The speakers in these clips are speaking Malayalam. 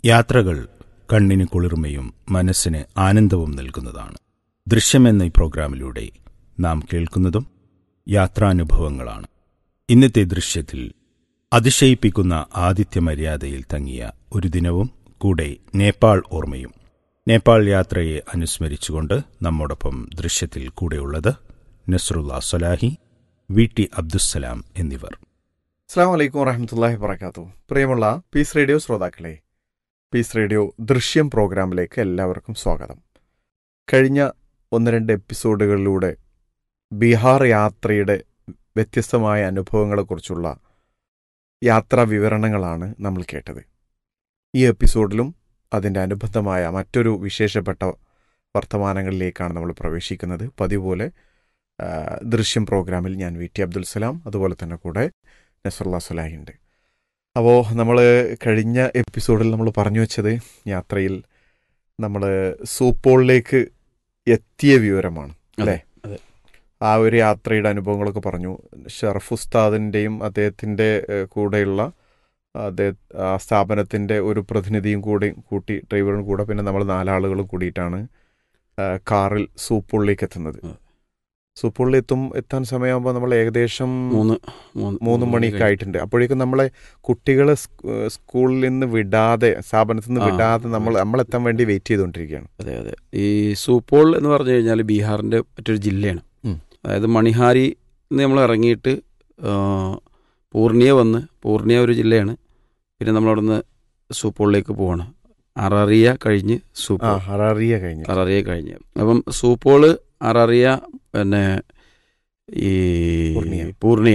യാത്രകൾ കണ്ണിന് കുളിർമയും മനസ്സിന് ആനന്ദവും നൽകുന്നതാണ് ദൃശ്യമെന്ന ഈ പ്രോഗ്രാമിലൂടെ നാം കേൾക്കുന്നതും യാത്രാനുഭവങ്ങളാണ് ഇന്നത്തെ ദൃശ്യത്തിൽ അതിശയിപ്പിക്കുന്ന ആതിഥ്യ മര്യാദയിൽ തങ്ങിയ ഒരു ദിനവും കൂടെ നേപ്പാൾ ഓർമ്മയും നേപ്പാൾ യാത്രയെ അനുസ്മരിച്ചുകൊണ്ട് നമ്മോടൊപ്പം ദൃശ്യത്തിൽ കൂടെയുള്ളത് നസ്രുല്ല സലാഹി വി ടി അബ്ദുസ്സലാം എന്നിവർ അസ്സാം വലൈക്കും വറഹമത്തല്ലാഹി വർക്കാത്തു പ്രിയമുള്ള പീസ് റേഡിയോ ശ്രോതാക്കളെ പീസ് റേഡിയോ ദൃശ്യം പ്രോഗ്രാമിലേക്ക് എല്ലാവർക്കും സ്വാഗതം കഴിഞ്ഞ ഒന്ന് രണ്ട് എപ്പിസോഡുകളിലൂടെ ബീഹാർ യാത്രയുടെ വ്യത്യസ്തമായ അനുഭവങ്ങളെക്കുറിച്ചുള്ള യാത്രാ വിവരണങ്ങളാണ് നമ്മൾ കേട്ടത് ഈ എപ്പിസോഡിലും അതിൻ്റെ അനുബന്ധമായ മറ്റൊരു വിശേഷപ്പെട്ട വർത്തമാനങ്ങളിലേക്കാണ് നമ്മൾ പ്രവേശിക്കുന്നത് പതിവ് പോലെ ആ, ദൃശ്യം പ്രോഗ്രാമിൽ ഞാൻ വി ടി അബ്ദുൽ സലാം അതുപോലെ തന്നെ കൂടെ നസറുല്ല സുലാഹി ഉണ്ട് അപ്പോൾ നമ്മൾ കഴിഞ്ഞ എപ്പിസോഡിൽ നമ്മൾ പറഞ്ഞു വെച്ചത് യാത്രയിൽ നമ്മൾ സൂപ്പോളിലേക്ക് എത്തിയ വിവരമാണ് അല്ലേ അതെ. ആ ഒരു യാത്രയുടെ അനുഭവങ്ങളൊക്കെ പറഞ്ഞു ഷറഫ് ഉസ്താദിൻ്റെയും അദ്ദേഹത്തിൻ്റെ ഏഹ്, കൂടെയുള്ള അദ്ദേഹ ആ സ്ഥാപനത്തിൻ്റെ ഒരു പ്രതിനിധിയും കൂടി കൂട്ടി ഡ്രൈവറും കൂടെ പിന്നെ നമ്മൾ നാലാളുകളും കൂടിയിട്ടാണ് ആ, കാറിൽ സൂപ്പുള്ളിലേക്ക് എത്തുന്നത് അതെ. സൂപ്പുള്ളി എത്തും എത്താൻ സമയമാകുമ്പോൾ നമ്മൾ ഏകദേശം മൂന്ന് മൂന്ന് മണിയൊക്കെ ആയിട്ടുണ്ട് അപ്പോഴേക്കും നമ്മളെ കുട്ടികളെ സ്കൂ- സ്കൂളിൽ നിന്ന് വിടാതെ സ്ഥാപനത്തിൽ നിന്ന് ആ. വിടാതെ നമ്മൾ നമ്മളെത്താൻ വേണ്ടി വെയിറ്റ് ചെയ്തുകൊണ്ടിരിക്കുകയാണ് അതെ അതെ ഈ സൂപ്പോൾ എന്ന് പറഞ്ഞു കഴിഞ്ഞാൽ ബീഹാറിന്റെ മറ്റൊരു ജില്ലയാണ് ഉം. അതായത് മണിഹാരി നമ്മൾ ഇറങ്ങിയിട്ട് ആ, പൂർണിയ വന്ന് പൂർണിയ ഒരു ജില്ലയാണ് പിന്നെ നമ്മളവിടുന്ന് സൂപ്പോളിലേക്ക് പോവാണ് അററിയ കഴിഞ്ഞ് ആ സൂപ്പോൾ ഹറാറിയ കഴിഞ്ഞു അററിയ കഴിഞ്ഞ് അപ്പം സൂപ്പോള് അററിയ പിന്നെ ഈ പൂർണിയ. പൂർണിയ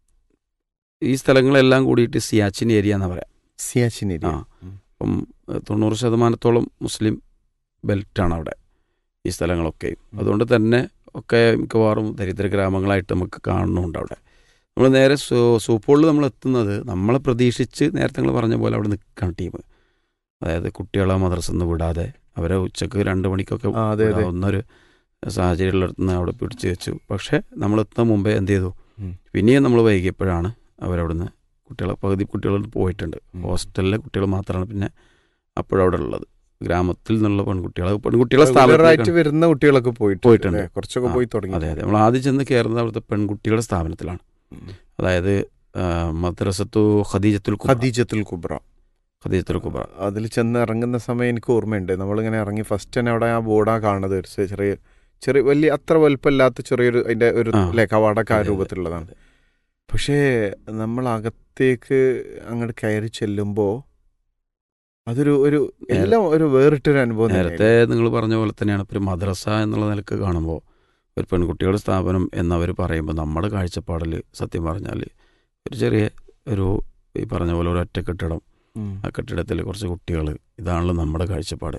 ഈ സ്ഥലങ്ങളെല്ലാം കൂടിയിട്ട് സിയാച്ചിൻ ഏരിയ എന്ന് പറയാം സിയാച്ചിൻ ഏരിയ ആ. അപ്പം ഏഹ്, തൊണ്ണൂറ് ശതമാനത്തോളം മുസ്ലിം ബെൽറ്റാണ് അവിടെ ഈ സ്ഥലങ്ങളൊക്കെ അതുകൊണ്ട് തന്നെ ഒക്കെ മിക്കവാറും ദരിദ്ര ഗ്രാമങ്ങളായിട്ട് നമുക്ക് കാണുന്നുണ്ട് അവിടെ നമ്മൾ നേരെ സൂ സൂപ്പോളിൽ നമ്മൾ എത്തുന്നത് നമ്മളെ പ്രതീക്ഷിച്ച് നേരത്തെ നിങ്ങൾ പറഞ്ഞ പോലെ അവിടെ നിൽക്കണം ടീം അതായത് കുട്ടികളെ മദ്രസയിൽ നിന്ന് വിടാതെ അവരെ ഉച്ചക്ക് രണ്ട് മണിക്കൊക്കെ ആ, അതെ, അതെ. വിടാവുന്ന ഒരു സാഹചര്യമുള്ളിടത്തുനിന്ന് അവിടെ പിടിച്ചു വെച്ചു പക്ഷേ നമ്മൾ എത്തുന്ന മുമ്പേ എന്ത് ചെയ്തു ഉം. പിന്നെയും നമ്മൾ വൈകിയപ്പോഴാണ് അവരവിടുന്ന് കുട്ടികളെ പകുതി കുട്ടികൾ പോയിട്ടുണ്ട് ഉം. ഹോസ്റ്റലിലെ കുട്ടികൾ മാത്രമാണ് പിന്നെ അപ്പോഴവിടെ ഉള്ളത് ഗ്രാമത്തിൽ നിന്നുള്ള പെൺകുട്ടികളെ പെൺകുട്ടികളെ റെഗുലറായിട്ട് സ്ഥാപനത്തിലേക്കാണ് വരുന്ന കുട്ടികളൊക്കെ പോയിട്ട് പോയിട്ടുണ്ട്. അല്ലേ? കുറച്ചൊക്കെ ആ, പോയി തുടങ്ങി അതെ അതെ നമ്മൾ ആദ്യം ചെന്ന് കയറുന്നത് അവിടുത്തെ പെൺകുട്ടികളുടെ സ്ഥാപനത്തിലാണ് ഉം. അതായത് ആ, മദ്രസത്തു ഖദീജത്തുൽ കുബ്ര. ഖദീജത്തുൽ കുബ്ര ഖദീജത്തുൽ കുബ്ര അതിൽ ചെന്ന് ഇറങ്ങുന്ന സമയം എനിക്ക് ഓർമ്മയുണ്ട് നമ്മളിങ്ങനെ ഇറങ്ങി ഫസ്റ്റ് തന്നെ അവിടെ ആ ബോർഡാ കാണുന്നത് ഒരു ചെറിയ ചെറിയ വലിയ അത്ര വലുപ്പമില്ലാത്ത ചെറിയൊരു അതിന്റെ ഒരു ആ. അല്ലേ കവാടക്ക അതെ, അതെ, രൂപത്തിലുള്ളതാണ് അതെ. പക്ഷേ നമ്മൾ അകത്തേക്ക് അങ്ങോട്ട് കയറി ചെല്ലുമ്പോൾ അതൊരു ഒരു എല്ലാം ഒരു വേറിട്ടൊരു അനുഭവം നേരത്തെ തന്നെയായിരുന്നു. നിങ്ങൾ പറഞ്ഞ പോലെ തന്നെയാണ് ഇപ്പോൾ ഒരു മദ്രസ എന്നുള്ള നിലക്ക് കാണുമ്പോൾ ഒരു പെൺകുട്ടികളുടെ സ്ഥാപനം എന്നവർ പറയുമ്പോൾ നമ്മുടെ കാഴ്ചപ്പാടിൽ സത്യം പറഞ്ഞാൽ ഒരു ചെറിയ ഒരു ഈ പറഞ്ഞ പോലെ ഒരു ഒറ്റ കെട്ടിടം ഉം. ആ കെട്ടിടത്തിൽ കുറച്ച് കുട്ടികൾ ഇതാണല്ലോ നമ്മുടെ കാഴ്ചപ്പാട്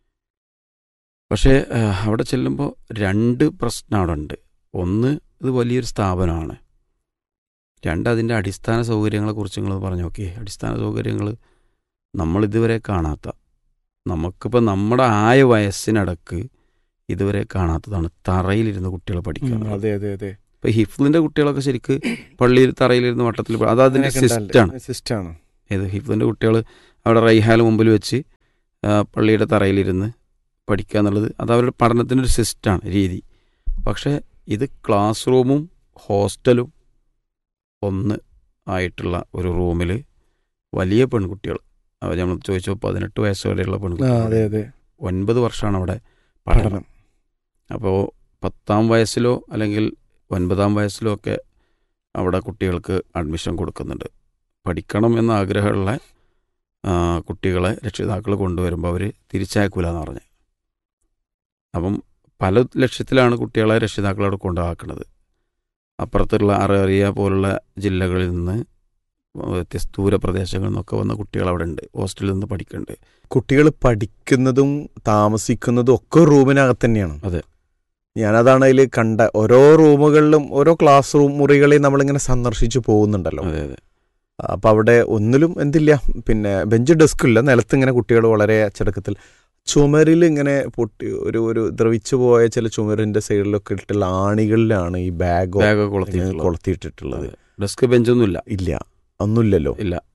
പക്ഷേ ആ, അവിടെ ചെല്ലുമ്പോൾ രണ്ട് പ്രശ്നം അവിടെ ഉണ്ട് ഒന്ന് ഇത് വലിയൊരു സ്ഥാപനമാണ് രണ്ട് അതിൻ്റെ അടിസ്ഥാന സൗകര്യങ്ങളെക്കുറിച്ച് നിങ്ങൾ പറഞ്ഞു നോക്കി അടിസ്ഥാന സൗകര്യങ്ങൾ നമ്മളിതുവരെ കാണാത്ത നമുക്കിപ്പോൾ നമ്മുടെ ആയ വയസ്സിനടക്ക് ഇതുവരെ കാണാത്തതാണ് തറയിലിരുന്ന് കുട്ടികൾ ഉം, പഠിക്കുന്നത് അതെ അതെ അതെ ഇപ്പൊ ഹിഫ്ലിന്റെ കുട്ടികളൊക്കെ ശരിക്ക് പള്ളിയിൽ തറയിലിരുന്ന് വട്ടത്തിൽ പ- അത് അതിന്റെ സിസ്റ്റാണ് സിസ്റ്റാണ് ഏത് ഹിഫ്ലിന്റെ കുട്ടികൾ അവിടെ റൈഹാൽ മുമ്പിൽ വെച്ച് ആ, പള്ളിയുടെ തറയിലിരുന്ന് പഠിക്കുക എന്നുള്ളത് അത് അവരുടെ പഠനത്തിൻ്റെ ഒരു സിസ്റ്റാണ് രീതി പക്ഷേ ഇത് ക്ലാസ് റൂമും ഹോസ്റ്റലും ഒന്ന് ആയിട്ടുള്ള ഒരു റൂമിൽ വലിയ പെൺകുട്ടികൾ അവർ നമ്മൾ ചോദിച്ചപ്പോൾ പതിനെട്ട് വയസ്സ് വരെയുള്ള ആ, പെൺകുട്ടികൾ അതെ അതെ ഒൻപത് വർഷമാണ് അവിടെ പഠനം പഠനം അപ്പോൾ പത്താം വയസ്സിലോ അല്ലെങ്കിൽ ഒൻപതാം വയസ്സിലോ ഒക്കെ അവിടെ കുട്ടികൾക്ക് അഡ്മിഷൻ കൊടുക്കുന്നുണ്ട് പഠിക്കണം എന്ന ആഗ്രഹമുള്ള ആ, കുട്ടികളെ രക്ഷിതാക്കൾ കൊണ്ടുവരുമ്പോൾ അവർ തിരിച്ചയക്കൂല എന്ന് പറഞ്ഞ് അപ്പം പല ലക്ഷ്യത്തിലാണ് കുട്ടികളെ രക്ഷിതാക്കൾ അവിടെ കൊണ്ടുപോക്കുന്നത് അപ്പുറത്തുള്ള അറേറിയ പോലുള്ള ജില്ലകളിൽ നിന്ന് വ്യത്യസ്ത ദൂര പ്രദേശങ്ങളിൽ നിന്നൊക്കെ വന്ന കുട്ടികൾ അവിടെ ഉണ്ട് ഹോസ്റ്റലിൽ നിന്ന് പഠിക്കുന്നുണ്ട് കുട്ടികൾ പഠിക്കുന്നതും താമസിക്കുന്നതും ഒക്കെ റൂമിനകത്ത് തന്നെയാണ് അതെ. ഞാനതാണ് അതിൽ കണ്ട ഓരോ റൂമുകളിലും ഓരോ ക്ലാസ് റൂം മുറികളെയും നമ്മളിങ്ങനെ സന്ദർശിച്ചു പോകുന്നുണ്ടല്ലോ അതെ അതെ അപ്പൊ അവിടെ ഒന്നിലും എന്തില്ല പിന്നെ ബെഞ്ച് ഡെസ്ക് ഇല്ല നിലത്ത് ഇങ്ങനെ കുട്ടികൾ വളരെ അച്ചടക്കത്തിൽ ചുമരിൽ ഇങ്ങനെ പൊട്ടി ഒരു ഒരു ദ്രവിച്ചു പോയ ചില ചുമരിന്റെ സൈഡിലൊക്കെ ഇട്ടുള്ള ആണികളിലാണ് ഈ ബാഗോ ബാഗ് കൊളത്തി കൊളത്തിയിട്ടിട്ടുള്ളത് ഡെസ്ക് ബെഞ്ചൊന്നും ഇല്ല ഇല്ല ഒന്നുമില്ലല്ലോ ഇല്ല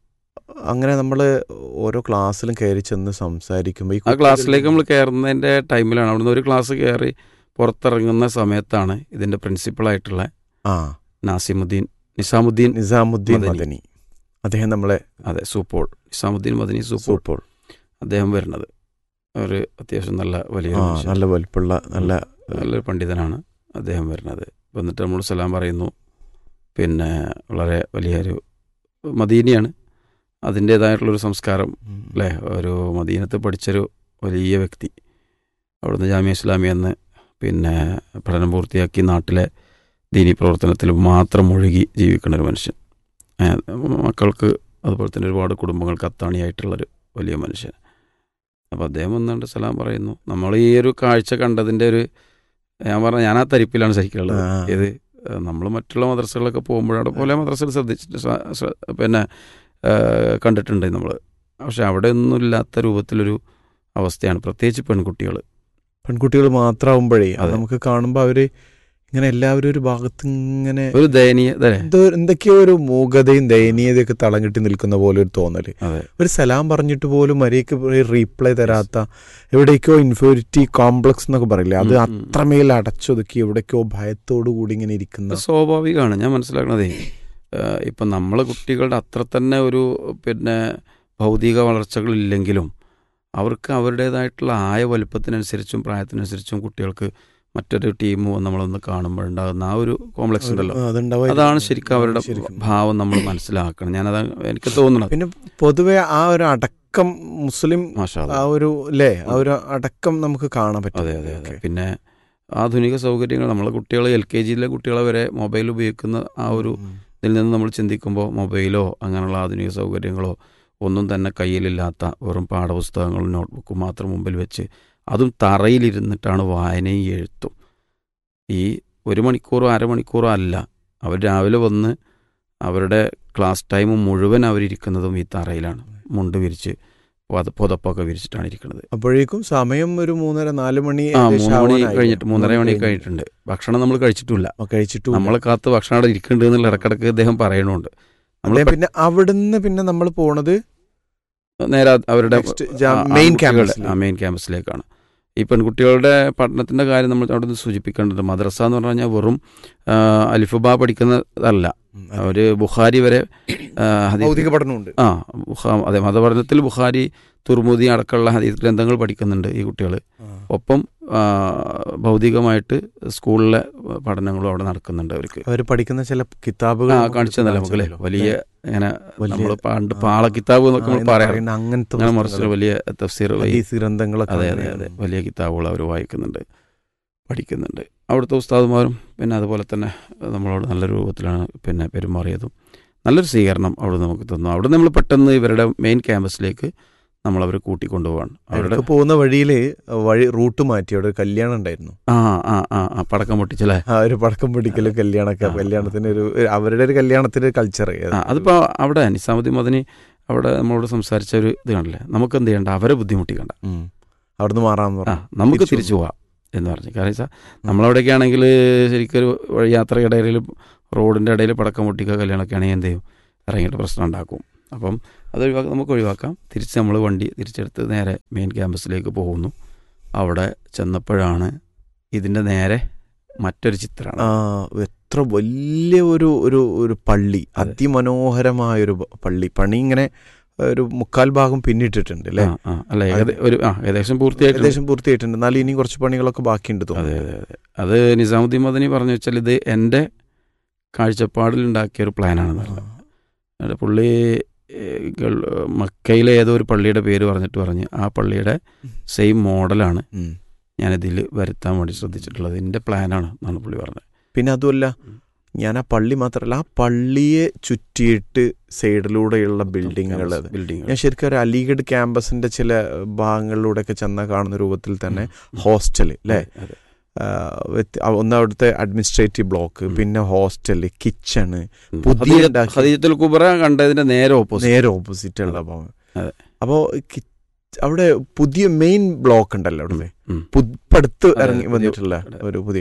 അങ്ങനെ നമ്മൾ ഓരോ ക്ലാസ്സിലും കയറി ചെന്ന് സംസാരിക്കുമ്പോൾ ഈ ആ കുട്ടികൾ- ക്ലാസ്സിലേക്ക് നമ്മൾ കയറുന്നതിൻ്റെ ടൈമിലാണ് അവിടുന്ന് ഒരു ക്ലാസ് കയറി പുറത്തിറങ്ങുന്ന സമയത്താണ് ഇതിൻ്റെ പ്രിൻസിപ്പളായിട്ടുള്ള ആ നാസിമുദ്ദീൻ നിസാമുദ്ദീൻ നിസാമുദ്ദീൻ മദനി. മദനി അദ്ദേഹം നമ്മളെ അതെ സൂപ്പോൾ നിസാമുദ്ദീൻ മദനി സൂപ്പോൾ സൂപ്പോൾ അദ്ദേഹം വരുന്നത് ഒരു അത്യാവശ്യം നല്ല വലിയ ആ നല്ല വലിപ്പുള്ള നല്ല നല്ലൊരു പണ്ഡിതനാണ് അദ്ദേഹം വരുന്നത് വന്നിട്ട് നമ്മൾ സലാം പറയുന്നു പിന്നെ വളരെ വലിയൊരു മദീനിയാണ് അതിൻ്റേതായിട്ടുള്ളൊരു സംസ്കാരം ഉം, അല്ലേ ഒരു മദീനത്ത് പഠിച്ചൊരു വലിയ വ്യക്തി അവിടുന്ന് ജാമ്യ ഇസ്ലാമി എന്ന് പിന്നെ പഠനം പൂർത്തിയാക്കി നാട്ടിലെ ദീനി പ്രവർത്തനത്തിൽ മാത്രം മുഴുകി ജീവിക്കുന്ന ഒരു മനുഷ്യൻ ഏ, മക്കൾക്ക് അതുപോലെ തന്നെ ഒരുപാട് കുടുംബങ്ങൾക്ക് അത്താണിയായിട്ടുള്ളൊരു വലിയ മനുഷ്യൻ അപ്പോൾ അദ്ദേഹം വന്നുകൊണ്ട് സലാം പറയുന്നു നമ്മൾ ഈ ഒരു കാഴ്ച കണ്ടതിൻ്റെ ഒരു ഞാൻ പറഞ്ഞ ഞാൻ ആ തരിപ്പിലാണ് ശരിക്കുള്ളത് ആ. ഏത് നമ്മൾ മറ്റുള്ള മദ്രസകളിലൊക്കെ പോകുമ്പോഴവിടെ പോലെ മദ്രസയിൽ ശ്രദ്ധിച്ചിട്ട് ശ്ര- ശ്ര- പിന്നെ ആ, കണ്ടിട്ടുണ്ട് നമ്മൾ പക്ഷെ അവിടെ ഒന്നും ഇല്ലാത്ത രൂപത്തിലൊരു അവസ്ഥയാണ് പ്രത്യേകിച്ച് പെൺകുട്ടികൾ പെൺകുട്ടികൾ മാത്രമാവുമ്പോഴേ അത് അതെ. നമുക്ക് കാണുമ്പോൾ അവര് ഇങ്ങനെ എല്ലാവരും ഒരു ഭാഗത്ത് ഇങ്ങനെ ഒരു ദയനീയത അല്ലേ എന്തോ എന്തൊക്കെയോ ഒരു മൂകതയും ദയനീയതയൊക്കെ തളം കെട്ടി നിൽക്കുന്ന പോലെ ഒരു തോന്നല് അതെ ഒരു സലാം പറഞ്ഞിട്ട് പോലും മരിയക്ക് റീപ്ലൈ തരാത്ത എവിടേക്കോ ഇൻഫോരിറ്റി കോംപ്ലക്സ് എന്നൊക്കെ പറയില്ലേ അത് ഉം, ഉം. അത്രമേൽ അടച്ചൊതുക്കി എവിടേക്കോ ഭയത്തോടു കൂടി ഇങ്ങനെ ഇരിക്കുന്ന അത് സ്വാഭാവികമാണ് ഞാൻ മനസ്സിലാക്കണതേ ഏഹ് ഇപ്പം നമ്മളെ കുട്ടികളുടെ അത്ര തന്നെ ഒരു പിന്നെ ഭൗതിക വളർച്ചകളില്ലെങ്കിലും അവർക്ക് അവരുടേതായിട്ടുള്ള ആയ വലുപ്പത്തിനനുസരിച്ചും പ്രായത്തിനനുസരിച്ചും കുട്ടികൾക്ക് മറ്റൊരു ടീം നമ്മളൊന്ന് കാണുമ്പോഴുണ്ടാകുന്ന ആ ഒരു കോംപ്ലക്സ് ഉണ്ടല്ലോ ആ, അതുണ്ടാവാൻ- അതാണ് ശരിക്കും അവരുടെ ശരിക്കും. ഭാവം നമ്മൾ മനസ്സിലാക്കണം ഞാനത് എനിക്ക് തോന്നുന്നത് പിന്നെ പൊതുവെ ആ ഒരു അടക്കം മുസ്ലിം മാഷാ ആ ഒരു അല്ലേ ആ ഒരു അടക്കം നമുക്ക് കാണാൻ പറ്റും അതെ അതെ അതെ ഓക്കേ. പിന്നെ ആധുനിക സൗകര്യങ്ങൾ നമ്മളെ കുട്ടികൾ എൽ കെ ജിയിലെ കുട്ടികളെ വരെ മൊബൈൽ ഉപയോഗിക്കുന്ന ആ ഒരു ഉം. ഇതിൽ നിന്ന് നമ്മൾ ചിന്തിക്കുമ്പോൾ മൊബൈലോ അങ്ങനെയുള്ള ആധുനിക സൗകര്യങ്ങളോ ഒന്നും തന്നെ കയ്യിലില്ലാത്ത വെറും പാഠപുസ്തകങ്ങളും നോട്ട്ബുക്കും മാത്രം മുമ്പിൽ വെച്ച് അതും തറയിലിരുന്നിട്ടാണ് വായനയും എഴുത്തും ഈ ഒരു മണിക്കൂറോ അരമണിക്കൂറോ അല്ല അവർ രാവിലെ വന്ന് അവരുടെ ക്ലാസ് ടൈം മുഴുവൻ അവരിയ്ക്കുന്നതും ഈ തറയിലാണ് മുണ്ട് വിരിച്ച് പുത- പുതപ്പൊക്കെ വിരിച്ചിട്ടാണ് ഇരിക്കുന്നത് അപ്പോഴേക്കും സമയം ഒരു മൂന്നര നാല് മണി ആ ഏകദേശം മൂന്ന് മണി ആവാനായി. കഴിഞ്ഞിട്ട് മൂന്നര മണി കഴിഞ്ഞു. കഴിഞ്ഞിട്ടുണ്ട് ഭക്ഷണം നമ്മൾ കഴിച്ചിട്ടില്ല ആ, കഴിച്ചിട്ടും നമ്മളെ കാത്ത് ഭക്ഷണം അവിടെ ഇരിക്കുന്നുണ്ട് എന്നുള്ള ഇടക്കിടക്ക് അദ്ദേഹം പറയണുണ്ട് നമ്മൾ അതെ, പിന്നെ അവിടുന്ന് പിന്നെ നമ്മൾ പോണത് നേരെ അവരുടെ next ജാ- ആ, മെയിൻ ആൺകുട്ടികളുടെ- ക്യാമ്പസിൽ ആ മെയിൻ ക്യാമ്പസിലേക്കാണ് ഈ പെൺകുട്ടികളുടെ പഠനത്തിന്റെ കാര്യം നമ്മൾ അവിടെ നിന്ന് സൂചിപ്പിക്കേണ്ടത് മദ്രസ എന്ന് പറഞ്ഞു കഴിഞ്ഞാൽ വെറും ആ, അലിഫുബ പഠിക്കുന്നതല്ല അവര് ബുഖാരി വരെ ആ, ഹദീസ് ഭൗതിക പഠനമുണ്ട് ആ ബുഖാ- അതെ മതപഠനത്തിൽ ബുഖാരി തുർമുദി അടക്കമുള്ള ഹദീസ് ഗ്രന്ഥങ്ങൾ പഠിക്കുന്നുണ്ട് ഈ കുട്ടികൾ ഒപ്പം ആ, ഭൗതികമായിട്ട് സ്കൂളിലെ പഠനങ്ങളും അവിടെ നടക്കുന്നുണ്ട് അവർക്ക് അവർ പഠിക്കുന്ന ചില കിതാബുകൾ ആ നമുക്ക് കാണിച്ചു തന്നല്ലേ മക്കളെ കാണിച്ചു വലിയ ഇങ്ങനെ വലിയ- നമ്മൾ പണ്ട് ആ. പാള കിതാബ് എന്നൊക്കെ ആ, നമ്മൾ എന്ന് പറയാം പറയുന്ന അങ്ങനത്തെ അങ്ങനെ പുസ്തകങ്ങൾ. മറിച്ചൊരു വലിയ തഫ്സീർ വഴി ഹദീസ് ഗ്രന്ഥങ്ങളൊക്കെ അതെ അതെ അങ്ങനെയാണ്. അതെ വലിയ കിതാബുകൾ അവർ വായിക്കുന്നുണ്ട് പഠിക്കുന്നുണ്ട് അവിടുത്തെ ഉസ്താദുമാരും പിന്നെ അതുപോലെ തന്നെ നമ്മളോട് നല്ല രൂപത്തിലാണ് പിന്നെ പെരുമാറിയതും നല്ലൊരു സ്വീകരണം അവിടെ നമുക്ക് തന്നു അവിടെ നമ്മൾ പെട്ടെന്ന് ഇവരുടെ മെയിൻ ക്യാമ്പസിലേക്ക് നമ്മൾ അവർ കൂട്ടിക്കൊണ്ടുപോവാണ് അവരുടെ അവർക്ക് പോകുന്ന വഴിയിൽ വഴി റൂട്ട് മാറ്റി അവിടെ ഒരു കല്യാണം ഉണ്ടായിരുന്നു ആ ആ ആ ആ പടക്കം പൊട്ടിച്ചല്ലേ ആ ഒരു പടക്കം പിടിക്കലും കല്യാണമൊക്കെ ആ, ആ. കല്യാണത്തിന് ഒരു ഒരു- അവരുടെ ഒരു കല്യാണത്തിന്റെ കൾച്ചർ ആ അതിപ്പോൾ അവിടെ നിസാമുദ്ദീൻ മദനി അവിടെ നമ്മളോട് സംസാരിച്ച ഒരു ഇത് കണ്ടില്ലേ നമുക്ക് എന്ത് ചെയ്യണ്ട അവരെ ബുദ്ധിമുട്ടിക്കണ്ട അവിടുന്ന് മാറാന്ന് ആ പറഞ്ഞു നമുക്ക് തിരിച്ചു തിരിച്ചു പോവാം എന്ന് പറഞ്ഞു കാരണം വെച്ചാൽ നമ്മളവിടെയൊക്കെ ആണെങ്കിൽ ശരിക്കും ഒരു വഴി യാത്രയുടെ ഇടയിൽ റോഡിൻ്റെ ഇടയിൽ പടക്കം പൊട്ടിക്കുക കല്യാണമൊക്കെ ആണെങ്കിൽ എന്ത് ചെയ്യും ഇറങ്ങിയിട്ട് പ്രശ്നം ഉണ്ടാക്കും അപ്പം അത് ഒഴിവാക്കാം നമുക്ക് ഒഴിവാക്കാം തിരിച്ച് നമ്മൾ വണ്ടി തിരിച്ചെടുത്ത് നേരെ മെയിൻ ക്യാമ്പസിലേക്ക് പോകുന്നു അവിടെ ചെന്നപ്പോഴാണ് ഇതിൻ്റെ നേരെ മറ്റൊരു ചിത്രമാണ് ആ എത്ര വലിയ ഒരു ഒരു ഒരു പള്ളി അതെ. അതിമനോഹരമായ ഒരു പ- പള്ളി പണി ഇങ്ങനെ ഒരു മുക്കാൽ ഭാഗം പിന്നിട്ടിട്ടുണ്ട് അല്ലേ ആ, ആ, അല്ല ഏകദേ- ഒരു ആ ഏകദേശം പൂർത്തിയായിട്ടുണ്ട് ഏകദേശം പൂർത്തിയായിട്ടുണ്ട് എന്നാലും ഇനി കുറച്ച് പണികളൊക്കെ ബാക്കിയുണ്ട് അതെ തോന്നുന്നു അതെ അതെ അത് നിസാമുദ്ദീൻ മദനി പറഞ്ഞു വെച്ചാൽ ഇത് എൻ്റെ കാഴ്ചപ്പാടിൽ ഉണ്ടാക്കിയ ഒരു പ്ലാനാണെന്ന് പറഞ്ഞത് അത് പുള്ളി ഏഹ്, ഗൾ- മക്കയിലെ ഏതോ ഒരു പള്ളിയുടെ പേര് പറഞ്ഞിട്ട് പറഞ്ഞ് ആ പള്ളിയുടെ സെയിം മോഡലാണ് ഉം. ഞാനിതിൽ വരുത്താൻ വേണ്ടി ശ്രദ്ധിച്ചിട്ടുള്ളത് എൻ്റെ പ്ലാനാണ് എന്നാണ് പുള്ളി പറഞ്ഞത് പിന്നെ അതുമല്ല ഉം. ഞാൻ ആ പള്ളി മാത്രമല്ല ആ പള്ളിയെ ചുറ്റിയിട്ട് സൈഡിലൂടെയുള്ള ബിൽഡിങ്ങുകൾ അത് ബിൽഡിംഗ് ഞാൻ ശരിക്കും ഒരു അലിഗഡ് ക്യാമ്പസിന്റെ ചില ഭാഗങ്ങളിലൂടെയൊക്കെ ചെന്ന കാണുന്ന രൂപത്തിൽ തന്നെ ഹോസ്റ്റൽ അല്ലേ ആ, വ്യത്യ- ആ, ഒന്ന് അവിടുത്തെ അഡ്മിനിസ്ട്രേറ്റീവ് ബ്ലോക്ക് ഉം. പിന്നെ ഹോസ്റ്റല് കിച്ചണ് പുതിയ ഉണ്ടാക്കിയ- ഹദീജത്തുൽ കുബറ കണ്ടതിന്റെ നേരെ ഓപ്പോസിറ്റ് നേരെ ഓപ്പോസിറ്റ് ഉള്ള ഭാഗം അതെ. അപ്പോ കി- അവിടെ പുതിയ മെയിൻ ബ്ലോക്ക് ഉണ്ടല്ലോ അവിടെ ഉം. പുതുപ്പടുത്ത് അതെ, ഇറങ്ങി പുതിയ- വന്നിട്ടുള്ള അതെ. ഒരു പുതിയ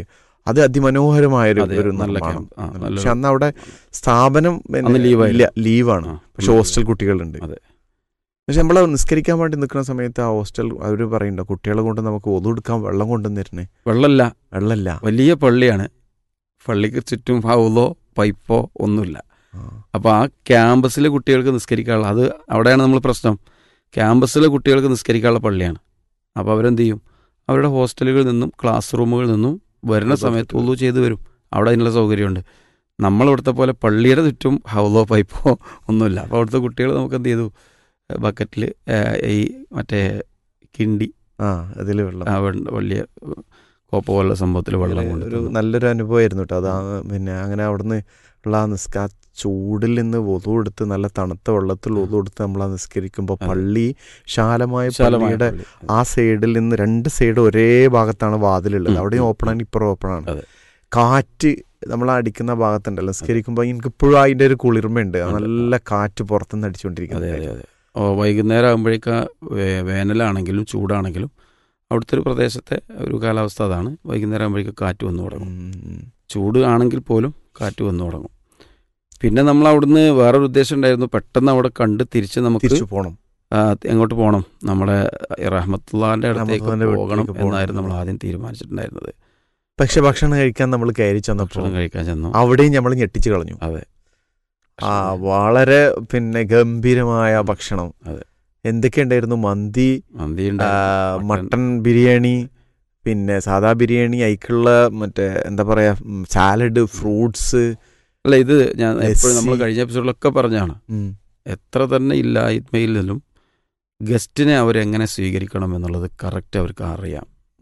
അത് അതിമനോഹരമായ ഒരു അതെ, ഒരു നല്ല നിർമ്മാണം ക്യാമ്പ്. ആ, പക്ഷെ നല്ലൊരു- അന്ന് അവിടെ സ്ഥാപനം പിന്നെ അന്ന് ലീവായിരുന്നു. ഇല്ല ലീവാണ് ആ, പക്ഷെ ഹോസ്റ്റൽ കുട്ടികളുണ്ട് അതെ. പക്ഷെ നമ്മൾ നിസ്കരിക്കാൻ വേണ്ടി നിൽക്കുന്ന സമയത്ത് ആ ഹോസ്റ്റൽ അവർ പറയണ്ട കുട്ടികളെ കൊണ്ട് നമുക്ക് ഒതുകൊടുക്കാൻ വെള്ളം കൊണ്ടുവന്നിരുന്നേ വെള്ളമല്ല വെള്ളമില്ല വലിയ പള്ളിയാണ് പള്ളിക്ക് ചുറ്റും ഹൗലോ പൈപ്പോ ഒന്നുമില്ല ആ. അപ്പോൾ ആ ക്യാമ്പസിലെ കുട്ടികൾക്ക് നിസ്കരിക്കാനുള്ള അത് അവിടെയാണ് നമ്മൾ പ്രശ്നം ക്യാമ്പസിലെ കുട്ടികൾക്ക് നിസ്കരിക്കാനുള്ള പള്ളിയാണ് അപ്പോൾ അവരെന്ത് ചെയ്യും അവരുടെ ഹോസ്റ്റലുകളിൽ നിന്നും ക്ലാസ് റൂമുകളിൽ നിന്നും വരുന്ന ഉള്ളു സമയത്ത് എടുത്തിട്ട് ഉള്ളു ചെയ്തു വരും അവിടെ അതിനുള്ള സൗകര്യമുണ്ട് നമ്മളിവിടുത്തെ പോലെ പള്ളിയുടെ ചുറ്റും ഹൗലോ പൈപ്പോ ഒന്നുമില്ല അപ്പോൾ അവിടുത്തെ കുട്ടികൾ നമുക്ക് എന്ത് ചെയ്തു ബക്കറ്റിൽ ഈ മറ്റേ കിണ്ടി ആ അതിൽ വെള്ളം ആ വെള്ള- വലിയ കോപ്പ പോലുള്ള സംഭവത്തിൽ വെള്ളം അങ്ങനെ കൊണ്ട് ഒരു തന്നു. നല്ലൊരു അനുഭവമായിരുന്നു കേട്ടോ അത് ആ പിന്നെ അങ്ങനെ അവിടുന്ന് ഉള്ള ആ നിസ്കാ ചൂടിൽ നിന്ന് ഒതു എടുത്ത് നല്ല തണുത്ത വെള്ളത്തിൽ ഒതു എടുത്ത് നമ്മൾ ആ നിസ്കരിക്കുമ്പോൾ അതെ. പള്ളി ശാലമായ വിശാലമായ പള്ളിയുടെ പള്ളി. ആ സൈഡിൽ നിന്ന് രണ്ട് സൈഡ് ഒരേ ഭാഗത്താണ് വാതിലുള്ളത് ഉം, അവിടെയും ഉം, ഓപ്പണാണ് ഇപ്പുറം ഓപ്പണാണ് അതെ. കാറ്റ് നമ്മൾ അടിക്കുന്ന ഭാഗത്തുണ്ടല്ലോ നിസ്കരിക്കുമ്പോൾ എനിക്ക് ഇപ്പോഴും അതിൻ്റെ ഒരു കുളിർമയുണ്ട് ആ അതെ. നല്ല കാറ്റ് പുറത്തുനിന്ന് അതെ അടിച്ചുകൊണ്ടിരിക്കുന്നത് അതെ അതെ ഓ വൈകുന്നേരം ആകുമ്പോഴേക്ക് വേനലാണെങ്കിലും ചൂടാണെങ്കിലും അവിടുത്തെ ഒരു പ്രദേശത്തെ ഒരു കാലാവസ്ഥ അതാണ് വൈകുന്നേരം ആകുമ്പോഴേക്ക് കാറ്റ് വന്നു തുടങ്ങും ഉം. ചൂട് ആണെങ്കിൽ പോലും കാറ്റ് വന്നു തുടങ്ങും പിന്നെ നമ്മൾ അവിടുന്ന് വേറൊരു ഉദ്ദേശം ഉണ്ടായിരുന്നു പെട്ടെന്ന് അവിടെ കണ്ട് തിരിച്ച് നമുക്ക് തിരിച്ചു പോകണം ആ, എങ്ങോട്ട് പോകണം നമ്മുടെ റഹ്മത്തുള്ളാന്റെ അടുത്തേക്ക് റഹ്മത്തുള്ളാന്റെ പോകണം വീട്ടിലേക്ക് പോകണം. എന്നായിരുന്നു നമ്മൾ ആദ്യം തീരുമാനിച്ചിട്ടുണ്ടായിരുന്നത് പക്ഷെ ഭക്ഷണം കഴിക്കാൻ നമ്മൾ കയറി ചെന്നപ്പോൾ ഭക്ഷണം കഴിക്കാൻ ചെന്നു അവിടെയും നമ്മൾ ഞെട്ടിച്ചു കളഞ്ഞു അതെ ആ ഉണ്ടായിരുന്നു പിന്നെ ഗംഭീരമായ ഭക്ഷണം അതെ. എന്തൊക്കെയുണ്ടായിരുന്നു മന്തി മന്തി ആ, ഉണ്ടായിരുന്നു. മട്ടൺ ബിരിയാണി പിന്നെ സാദാ ബിരിയാണി അതിക്കുള്ള മറ്റേ എന്താ പറയാ സാലഡ് ഫ്രൂട്ട്സ് അല്ല ഇത് ഞാൻ എപ്പോഴും നമ്മൾ ലസ്സി. കഴിഞ്ഞ എപ്പിസോഡിലൊക്കെ പറഞ്ഞാണ് എത്ര തന്നെ ഇല്ലായ്മയിൽ നിന്നും ഗസ്റ്റിനെ അവരെങ്ങനെ സ്വീകരിക്കണം എന്നുള്ളത് കറക്റ്റ് അവർക്ക് അറിയാം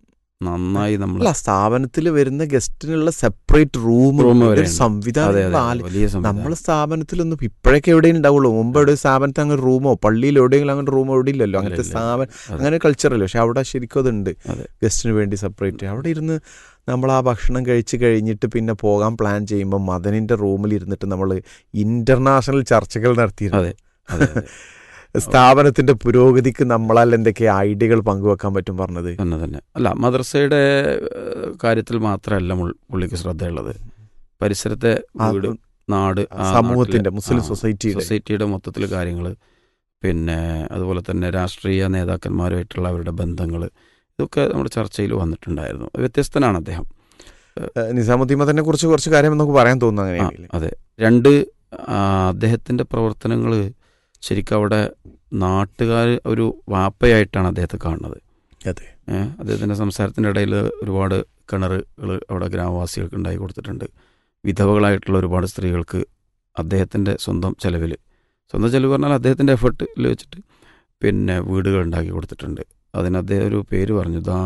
നന്നായി നമ്മൾ അല്ല സ്ഥാപനത്തിൽ വരുന്ന ഗസ്റ്റിനുള്ള സെപ്പറേറ്റ് റൂം Room വരെ ഒരു ഉണ്ട്. അതെ സംവിധാനം അതെ ആല്- വലിയ സംവിധാനം. നമ്മളെ സ്ഥാപനത്തിലൊന്നും ഇപ്പോഴൊക്കെ എവിടെയും ഉണ്ടാവുള്ളൂ മുമ്പ് എവിടെ സ്ഥാപനത്തിൽ അങ്ങനെ റൂമോ പള്ളിയിൽ എവിടെയെങ്കിലും അങ്ങനെ റൂമോ എവിടെ ഇല്ലല്ലോ അങ്ങനത്തെ ഇല്ല, ഇല്ല. സ്ഥാപനം അതെ. അങ്ങനെ കൾച്ചറല്ലോ പക്ഷെ അവിടെ ശരിക്കും അതുണ്ട് അതെ. ഗസ്റ്റിന് വേണ്ടി സെപ്പറേറ്റ് അവിടെ ഇരുന്ന് നമ്മൾ ആ ഭക്ഷണം കഴിച്ച് കഴിഞ്ഞിട്ട് പിന്നെ പോകാൻ പ്ലാൻ ചെയ്യുമ്പോൾ മദനിന്റെ റൂമിൽ ഇരുന്നിട്ട് നമ്മൾ ഇന്റർനാഷണൽ ചർച്ചകൾ നടത്തിയിരുന്നു അതെ അതെ അതെ സ്ഥാപനത്തിന്റെ പുരോഗതിക്ക് നമ്മളാൽ എന്തൊക്കെ ഐഡിയകൾ പങ്കുവെക്കാൻ പറ്റും പറഞ്ഞത് തന്നെ തന്നെ അല്ല മദ്രസയുടെ ഏഹ്, കാര്യത്തിൽ മാത്രമല്ല മുൾ- പുള്ളിക്ക് ശ്രദ്ധയുള്ളത് പരിസരത്തെ ആ, വീട് നാട് ആ സമൂഹത്തിന്റെ നാട്ടിലെ- മുസ്ലിം ആ, സൊസൈറ്റിയുടെ സൊസൈറ്റിയുടെ മൊത്തത്തിൽ കാര്യങ്ങൾ പിന്നെ അതുപോലെ തന്നെ രാഷ്ട്രീയ നേതാക്കന്മാരുമായിട്ടുള്ള അവരുടെ ബന്ധങ്ങൾ ഇതൊക്കെ നമ്മുടെ ചർച്ചയിൽ വന്നിട്ടുണ്ടായിരുന്നു വ്യത്യസ്തനാണ് അദ്ദേഹം ഏഹ് നിസാമുദ്ദീൻ മദനെ കുറിച്ച് കുറച്ച് കാര്യം നമുക്ക് പറയാൻ തോന്നുന്നു ആ, അങ്ങനെയാണെങ്കിൽ അതെ രണ്ട് ആ, അദ്ദേഹത്തിൻ്റെ പ്രവർത്തനങ്ങൾ ശരിക്കും അവിടെ നാട്ടുകാർ ഒരു വാപ്പയായിട്ടാണ് അദ്ദേഹത്തെ കാണുന്നത് അതെ ഏ, അദ്ദേഹത്തിൻ്റെ സംസാരത്തിൻ്റെ ഇടയിൽ ഒരുപാട് കിണറുകൾ അവിടെ ഗ്രാമവാസികൾക്ക് ഉണ്ടാക്കി കൊടുത്തിട്ടുണ്ട് വിധവകളായിട്ടുള്ള ഒരുപാട് സ്ത്രീകൾക്ക് അദ്ദേഹത്തിൻ്റെ സ്വന്തം ചെലവിൽ സ്വന്തം ചെലവ് പറഞ്ഞാൽ അദ്ദേഹത്തിൻ്റെ എഫർട്ടിൽ വെച്ചിട്ട് പിന്നെ വീടുകൾ ഉണ്ടാക്കി കൊടുത്തിട്ടുണ്ട് അതിന് അദ്ദേഹം ഒരു പേര് പറഞ്ഞു ദാ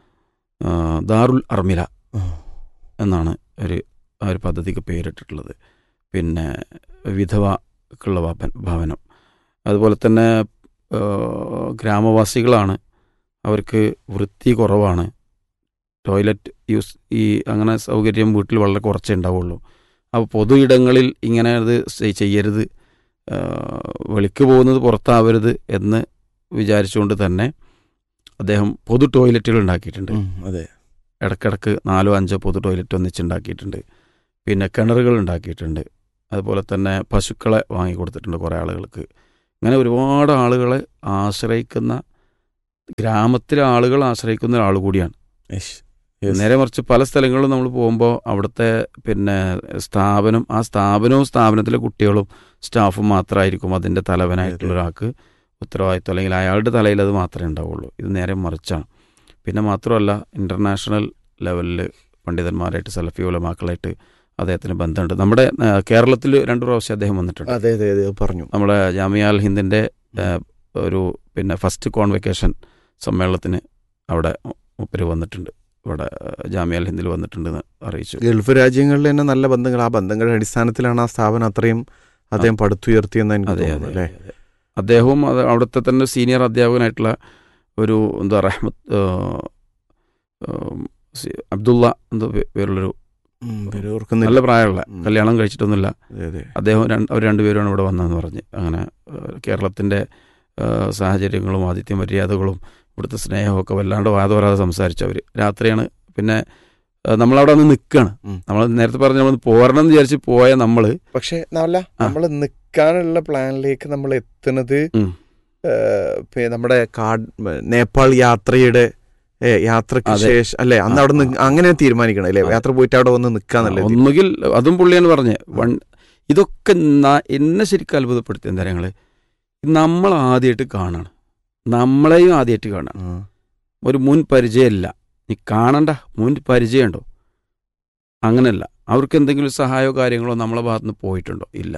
ആ, ദാറുൽ അർമില എന്നാണ് ഒരു ആ ഒരു പദ്ധതിക്ക് പേരിട്ടിട്ടുള്ളത് പിന്നെ വിധവക്കുള്ള വാപൻ ഭവനം അതുപോലെ തന്നെ ആ, ഗ്രാമവാസികളാണ് അവർക്ക് വൃത്തി കുറവാണ് ടോയ്ലറ്റ് യൂസ് ഈ അങ്ങനെ സൗകര്യം വീട്ടിൽ വളരെ കുറച്ചേ ഉണ്ടാവുള്ളൂ അപ്പോൾ പൊതു ഇടങ്ങളിൽ ഇങ്ങനെ അത് ചെയ്- ചെയ്യരുത് ആ, വെളിക്ക് പോകുന്നത് പുറത്താവരുത് എന്ന് വിചാരിച്ചുകൊണ്ട് തന്നെ അദ്ദേഹം പൊതു ടോയ്ലറ്റുകൾ ഉണ്ടാക്കിയിട്ടുണ്ട് ഉം, അതെ ഇടക്കിടക്ക് നാലോ അഞ്ചോ പൊതു ടോയ്ലറ്റ് ഒന്നിച്ചുണ്ടാക്കിയിട്ടുണ്ട് പിന്നെ കിണറുകൾ ഉണ്ടാക്കിയിട്ടുണ്ട് അതുപോലെ തന്നെ പശുക്കളെ വാങ്ങി കൊടുത്തിട്ടുണ്ട് കുറേ ആളുകൾക്ക് ഇങ്ങനെ ഒരുപാട് ആളുകളെ ആശ്രയിക്കുന്ന ഗ്രാമത്തിലെ ആളുകൾ ആശ്രയിക്കുന്ന ഒരാൾ കൂടിയാണ് യെസ്. യെസ്. നേരെ മറിച്ച് പല സ്ഥലങ്ങളിലും നമ്മൾ പോകുമ്പോൾ അവിടുത്തെ പിന്നെ സ്ഥാപനം ആ സ്ഥാപനവും സ്ഥാപനത്തിലെ കുട്ടികളും സ്റ്റാഫും മാത്രമായിരിക്കും അതിൻ്റെ തലവനായിട്ടുള്ള അതെ. ഒരാൾക്ക് ഉത്തരവാദിത്വം അല്ലെങ്കിൽ അയാളുടെ തലയിൽ അത് മാത്രമേ ഉണ്ടാവുള്ളൂ ഇത് നേരെ മറിച്ചാണ് പിന്നെ മാത്രമല്ല ഇൻ്റർനാഷണൽ ലെവലിൽ പണ്ഡിതന്മാരായിട്ട് സലഫി ഉലമാക്കളായിട്ട് അദ്ദേഹത്തിന് ബന്ധമുണ്ട് നമ്മുടെ കേരളത്തിൽ രണ്ടു പ്രാവശ്യം അദ്ദേഹം വന്നിട്ടുണ്ട് അതെ അതെ അതെ പറഞ്ഞു നമ്മുടെ ജാമിയ അൽ ഹിന്ദിൻ്റെ ഏഹ്, ഒരു പിന്നെ ഫസ്റ്റ് കോൺവെക്കേഷൻ സമ്മേളനത്തിന് അവിടെ മുപ്പര് വന്നിട്ടുണ്ട് ഇവിടെ ഏഹ്, ജാമിയ അൽ ഹിന്ദിൽ വന്നിട്ടുണ്ടെന്ന് അറിയിച്ചു ഗൾഫ് രാജ്യങ്ങളിൽ തന്നെ നല്ല ബന്ധങ്ങൾ ആ ബന്ധങ്ങളുടെ അടിസ്ഥാനത്തിലാണ് ആ സ്ഥാപനം അത്രയും അദ്ദേഹം പടുത്തുയർത്തിയെന്ന് എനിക്ക് അതെ അതെ തോന്നുന്നു അല്ലേ അതെ. അദ്ദേഹവും അത് അവിടുത്തെ തന്നെ സീനിയർ അധ്യാപകനായിട്ടുള്ള ഒരു എന്താ റഹ്മത്ത് ഏഹ്, ഏഹ്, സി- അബ്ദുള്ള എന്തോ പേ- പേരുള്ളൊരു ഉം, പേര് ഓർക്കുന്നില്ല. നല്ല പ്രായമുള്ള ഉം. കല്യാണം കഴിച്ചിട്ടൊന്നുമില്ല അതെ അതെ അദ്ദേഹം രണ്ട് അവർ രണ്ടുപേരുമാണ് ഇവിടെ വന്നതെന്ന് പറഞ്ഞ് അങ്ങനെ ഏഹ്, കേരളത്തിൻ്റെ ഏഹ്, സാഹചര്യങ്ങളും ആതിഥ്യ മര്യാദകളും ഇവിടുത്തെ സ്നേഹമൊക്കെ വല്ലാണ്ട് വാദവരാതെ സംസാരിച്ചു അവർ രാത്രിയാണ് പിന്നെ ഏഹ് നമ്മളവിടെ വന്ന് നിൽക്കുകയാണ് ഉം. നമ്മൾ നേരത്തെ പറഞ്ഞ നമ്മൾ പോരണം എന്ന് വിചാരിച്ച് പോയ നമ്മൾ പക്ഷെ നല്ല ആ. നമ്മൾ നിൽക്കാനുള്ള പ്ലാനിലേക്ക് നമ്മൾ എത്തുന്നത് ഉം. ഏഹ്, പി- നമ്മുടെ കാട് നേപ്പാൾ യാത്രയുടെ ഏ, യാത്രക്ക് അതെ. ശേഷം അല്ലെ അന്ന് ആ, അവിടെ നി- ആ. അങ്ങനെ തീരുമാനിക്കണം അല്ലെ അതെ. യാത്ര പോയിട്ട് അവിടെ വന്ന് നിൽക്കാന്നല്ലേ ഒന്നുകിൽ അതും പുള്ളിയാണ് പറഞ്ഞത് വൺ ഇതൊക്കെ ന- എന്നെ ശരിക്കും അത്ഭുതപ്പെടുത്തിയ എന്താ ഞങ്ങൾ നമ്മൾ ആദ്യമായിട്ട് കാണാണ് നമ്മളെയും ആദ്യമായിട്ട് കാണാണ് ഒരു മുൻ പരിചയമില്ല നീ കാണണ്ട മുൻ പരിചയമുണ്ടോ അങ്ങനെയല്ല അവർക്ക് എന്തെങ്കിലും സഹായമോ കാര്യങ്ങളോ നമ്മളെ ഭാഗത്ത് നിന്ന് പോയിട്ടുണ്ടോ ഇല്ല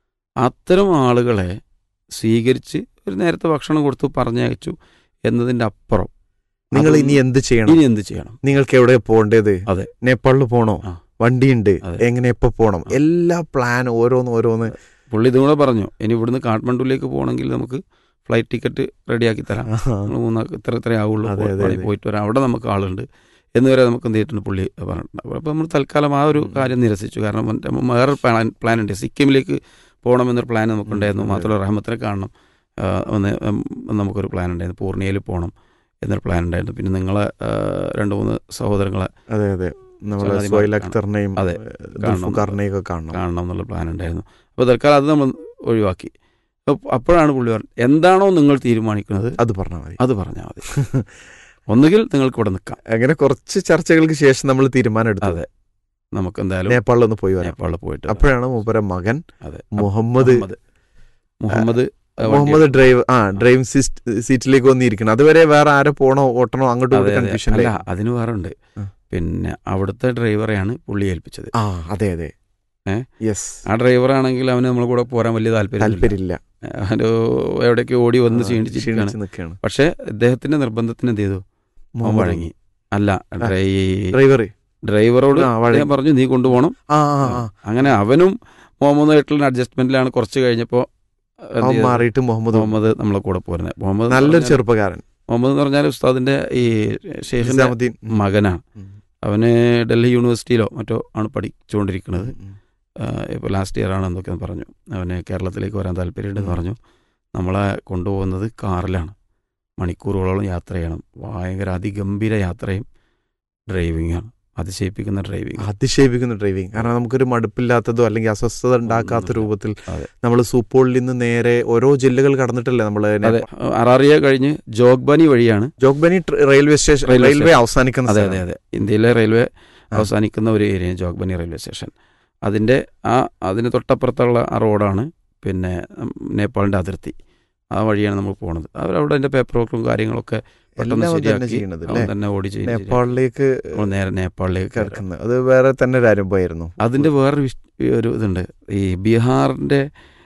അത്തരം ആളുകളെ സ്വീകരിച്ച് ഒരു നേരത്തെ ഭക്ഷണം കൊടുത്തു പറഞ്ഞയച്ചു എന്നതിൻ്റെ അപ്പുറം നിങ്ങൾ അതൊന്നും- ഇനി എന്ത് ചെയ്യണം ഇനി എന്ത് ചെയ്യണം നിങ്ങൾക്ക് എവിടെ പോകേണ്ടത് അതെ. നേപ്പാളിൽ പോണോ ആ. വണ്ടിയുണ്ട് അതെ. എങ്ങനെ എപ്പോ പോണം ആ. എല്ലാ പ്ലാൻ ഓരോന്ന് ഓരോന്ന് പുള്ളി ഇതും കൂടെ പറഞ്ഞു ഇനി ഇവിടുന്ന് കാഠ്മണ്ഡുവിലേക്ക് പോകണമെങ്കിൽ നമുക്ക് ഫ്ലൈറ്റ് ടിക്കറ്റ് റെഡിയാക്കി തരാം നമ്മൾ മൂന്നാൾക്ക് ഇത്ര ഇത്ര ആവുള്ളൂ അതെ, അതെ, പോയി- അതെ. പോയിട്ട് വരാം അവിടെ നമുക്ക് ആളുണ്ട് എന്ന് വരെ നമുക്ക് എന്ത് ചെയ്തിട്ടുണ്ട് പുള്ളി പറഞ്ഞിട്ടുണ്ട് അപ്പോൾ നമ്മൾ തൽക്കാലം ആ ഒരു ഉം. കാര്യം നിരസിച്ചു കാരണം മറ്റേ വേറെ പ്ലാൻ പ്ലാൻ ഉണ്ട് സിക്കിമിലേക്ക് പോകണമെന്നൊരു പ്ലാൻ നമുക്കുണ്ടായിരുന്നു ഉം, അതെ, മാത്രമല്ല റഹ്മത്തിനെ കാണണം ആ, ഒന്ന് ഉം, നമുക്കൊരു പ്ലാൻ ഉണ്ടായിരുന്നു പൂർണിയയിൽ പോകണം എന്നൊരു പ്ലാൻ ഉണ്ടായിരുന്നു പിന്നെ നിങ്ങളെ ആ, രണ്ട് മൂന്ന് സഹോദരങ്ങളെ അതെ അതെ നമ്മളെ ചങ്ങാതിമാരെ സോയിൽ കാണണം. അക്തറിനെയും അതെ, ദുൽഫുഖാറിനെയൊക്കെ കാണണം കാണണം എന്നുള്ള പ്ലാൻ ഉണ്ടായിരുന്നു അപ്പോൾ തൽക്കാലം അത് നമ്മൾ ഒഴിവാക്കി അപ്പൊ അപ്പോഴാണ് പുള്ളി പറഞ്ഞത് എന്താണോ നിങ്ങൾ തീരുമാനിക്കുന്നത് അത് പറഞ്ഞാൽ മതി അത് പറഞ്ഞാൽ മതി ഒന്നുകിൽ നിങ്ങൾക്ക് ഇവിടെ നിൽക്കാം അങ്ങനെ കുറച്ച് ചർച്ചകൾക്ക് ശേഷം നമ്മൾ തീരുമാനം എടുത്തു അതെ നമുക്ക് എന്തായാലും നേപ്പാളിൽ ഒന്ന് പോയി വരാം നേപ്പാളിൽ പോയിട്ട് വരാം. അപ്പോഴാണ് മൂപ്പര മകൻ അതെ മുഹമ്മദ് മുഹമ്മദ് ആ, വണ്ടി മുഹമ്മദ് ഡ്രൈവ് ആ ഡ്രൈവിംഗ് സീറ്റിലേക്ക് വന്നിരിക്കണം അതുവരെ വേറെ ആരെ പോണോ ഓട്ടണോ അങ്ങോട്ടും അതെ, ഇങ്ങോട്ടും അതെ. കൺഫ്യൂഷൻ അല്ല അതിന് വേറെ ഉണ്ട് ആ. പിന്നെ അവിടുത്തെ ഡ്രൈവറെയാണ് പുള്ളി ഏൽപ്പിച്ചത് ആ അതെ അതെ ഏ? യെസ് ആ ഡ്രൈവറാണെങ്കിൽ അവന് നമ്മളെ കൂടെ പോരാൻ വലിയ താല്പര്യം താല്പര്യമില്ല അവന് എവിടേക്ക് ഓടി വന്ന് ആ, ക്ഷീണിച്ചിരിക്കുകയാണ് ക്ഷീണിച്ച് നിൽക്കുകയാണ് പക്ഷെ അദ്ദേഹത്തിന്റെ നിർബന്ധത്തിന് എന്ത് ചെയ്തു അവൻ വഴങ്ങി അല്ല ഡ്രൈ ഡ്രൈവർ ഡ്രൈവറോട് ആ, വഴങ്ങി. അദ്ദേഹം പറഞ്ഞു നീ കൊണ്ടുപോകണം ആ ആ ആ അങ്ങനെ അവനും മുഹമ്മദായിട്ടുള്ള അഡ്ജസ്റ്റ്മെന്റിലാണ് കുറച്ച് കഴിഞ്ഞപ്പോൾ അവൻ മാറിയിട്ട് മുഹമ്മദ് മുഹമ്മദ് നമ്മളെ കൂടെ പോരുന്നത് മുഹമ്മദ് എന്ന് നല്ലൊരു പറഞ്ഞാൽ- ചെറുപ്പക്കാരൻ മുഹമ്മദ് എന്ന് പറഞ്ഞാൽ ഉസ്താദിന്റെ ഈ ഷെയ്ഖിന്റെ നിസാമുദ്ദീൻ ഉം. മകനാണ് ഉം. അവന് ഡൽഹി യൂണിവേഴ്സിറ്റിയിലോ മറ്റോ ആണ് പഠിച്ചുകൊണ്ടിരിക്കുന്നത് ഉം. ഇപ്പോൾ ലാസ്റ്റ് ഇയർ ആണ് എന്നൊക്കെ പറഞ്ഞു അവന് കേരളത്തിലേക്ക് വരാൻ താല്പര്യമുണ്ടെന്ന് ഉം. പറഞ്ഞു നമ്മളെ കൊണ്ടുപോകുന്നത് കാറിലാണ് മണിക്കൂറുകളോളം യാത്ര ചെയ്യണം ഭയങ്കര അതിഗംഭീര യാത്രയും ഡ്രൈവിങ്ങാണ് അതിശയിപ്പിക്കുന്ന ഡ്രൈവിങ് അതിശയിപ്പിക്കുന്ന ഡ്രൈവിംഗ് കാരണം നമുക്കൊരു മടുപ്പില്ലാത്തതോ അല്ലെങ്കിൽ അസ്വസ്ഥത ഉണ്ടാക്കാത്ത ഒന്നുമില്ല. രൂപത്തിൽ അതെ. നമ്മൾ സൂപ്പോളിൽ നിന്ന് നേരെ ഓരോ ജില്ലകൾ കടന്നിട്ടല്ലേ നമ്മൾ അതെ അറാറിയ കഴിഞ്ഞ് ജോഗ്ബാനി വഴിയാണ് ജോഗ്ബനി ട്ര- railway station railway railway station. അവസാനിക്കുന്ന അതെ സ്ഥലം. അതെ അതെ ഇന്ത്യയിലെ റെയിൽവേ ആ. അവസാനിക്കുന്ന ഒരു ഏരിയ ജോഗ്ബനി റെയിൽവേ സ്റ്റേഷൻ അതിൻ്റെ ആ അതിന് തൊട്ടപ്പുറത്തുള്ള ആ റോഡാണ് പിന്നെ ഉം, നേപ്പാളിൻ്റെ അതിർത്തി ആ വഴിയാണ് നമ്മൾ പോണത് അവരവിടെ അതിൻ്റെ പേപ്പർ വർക്കും കാര്യങ്ങളൊക്കെ പെട്ടെന്ന് എല്ലാം അവൻ തന്നെ ശരിയാക്കി ചെയ്യണത് അവൻ അല്ലേ തന്നെ ഓടി ചെയ്ത് ശരിയാക്കി. നേപ്പാളിലേക്ക് നമ്മൾ നേരെ നേപ്പാളിലേക്ക് കയറും. കിടക്കുന്നത് അത് വേറെ തന്നെ ഒരു അനുഭവമായിരുന്നു അതിൻ്റെ വേറൊരു വിഷ്- ഒരു ഇതുണ്ട് ഈ ബീഹാറിൻ്റെ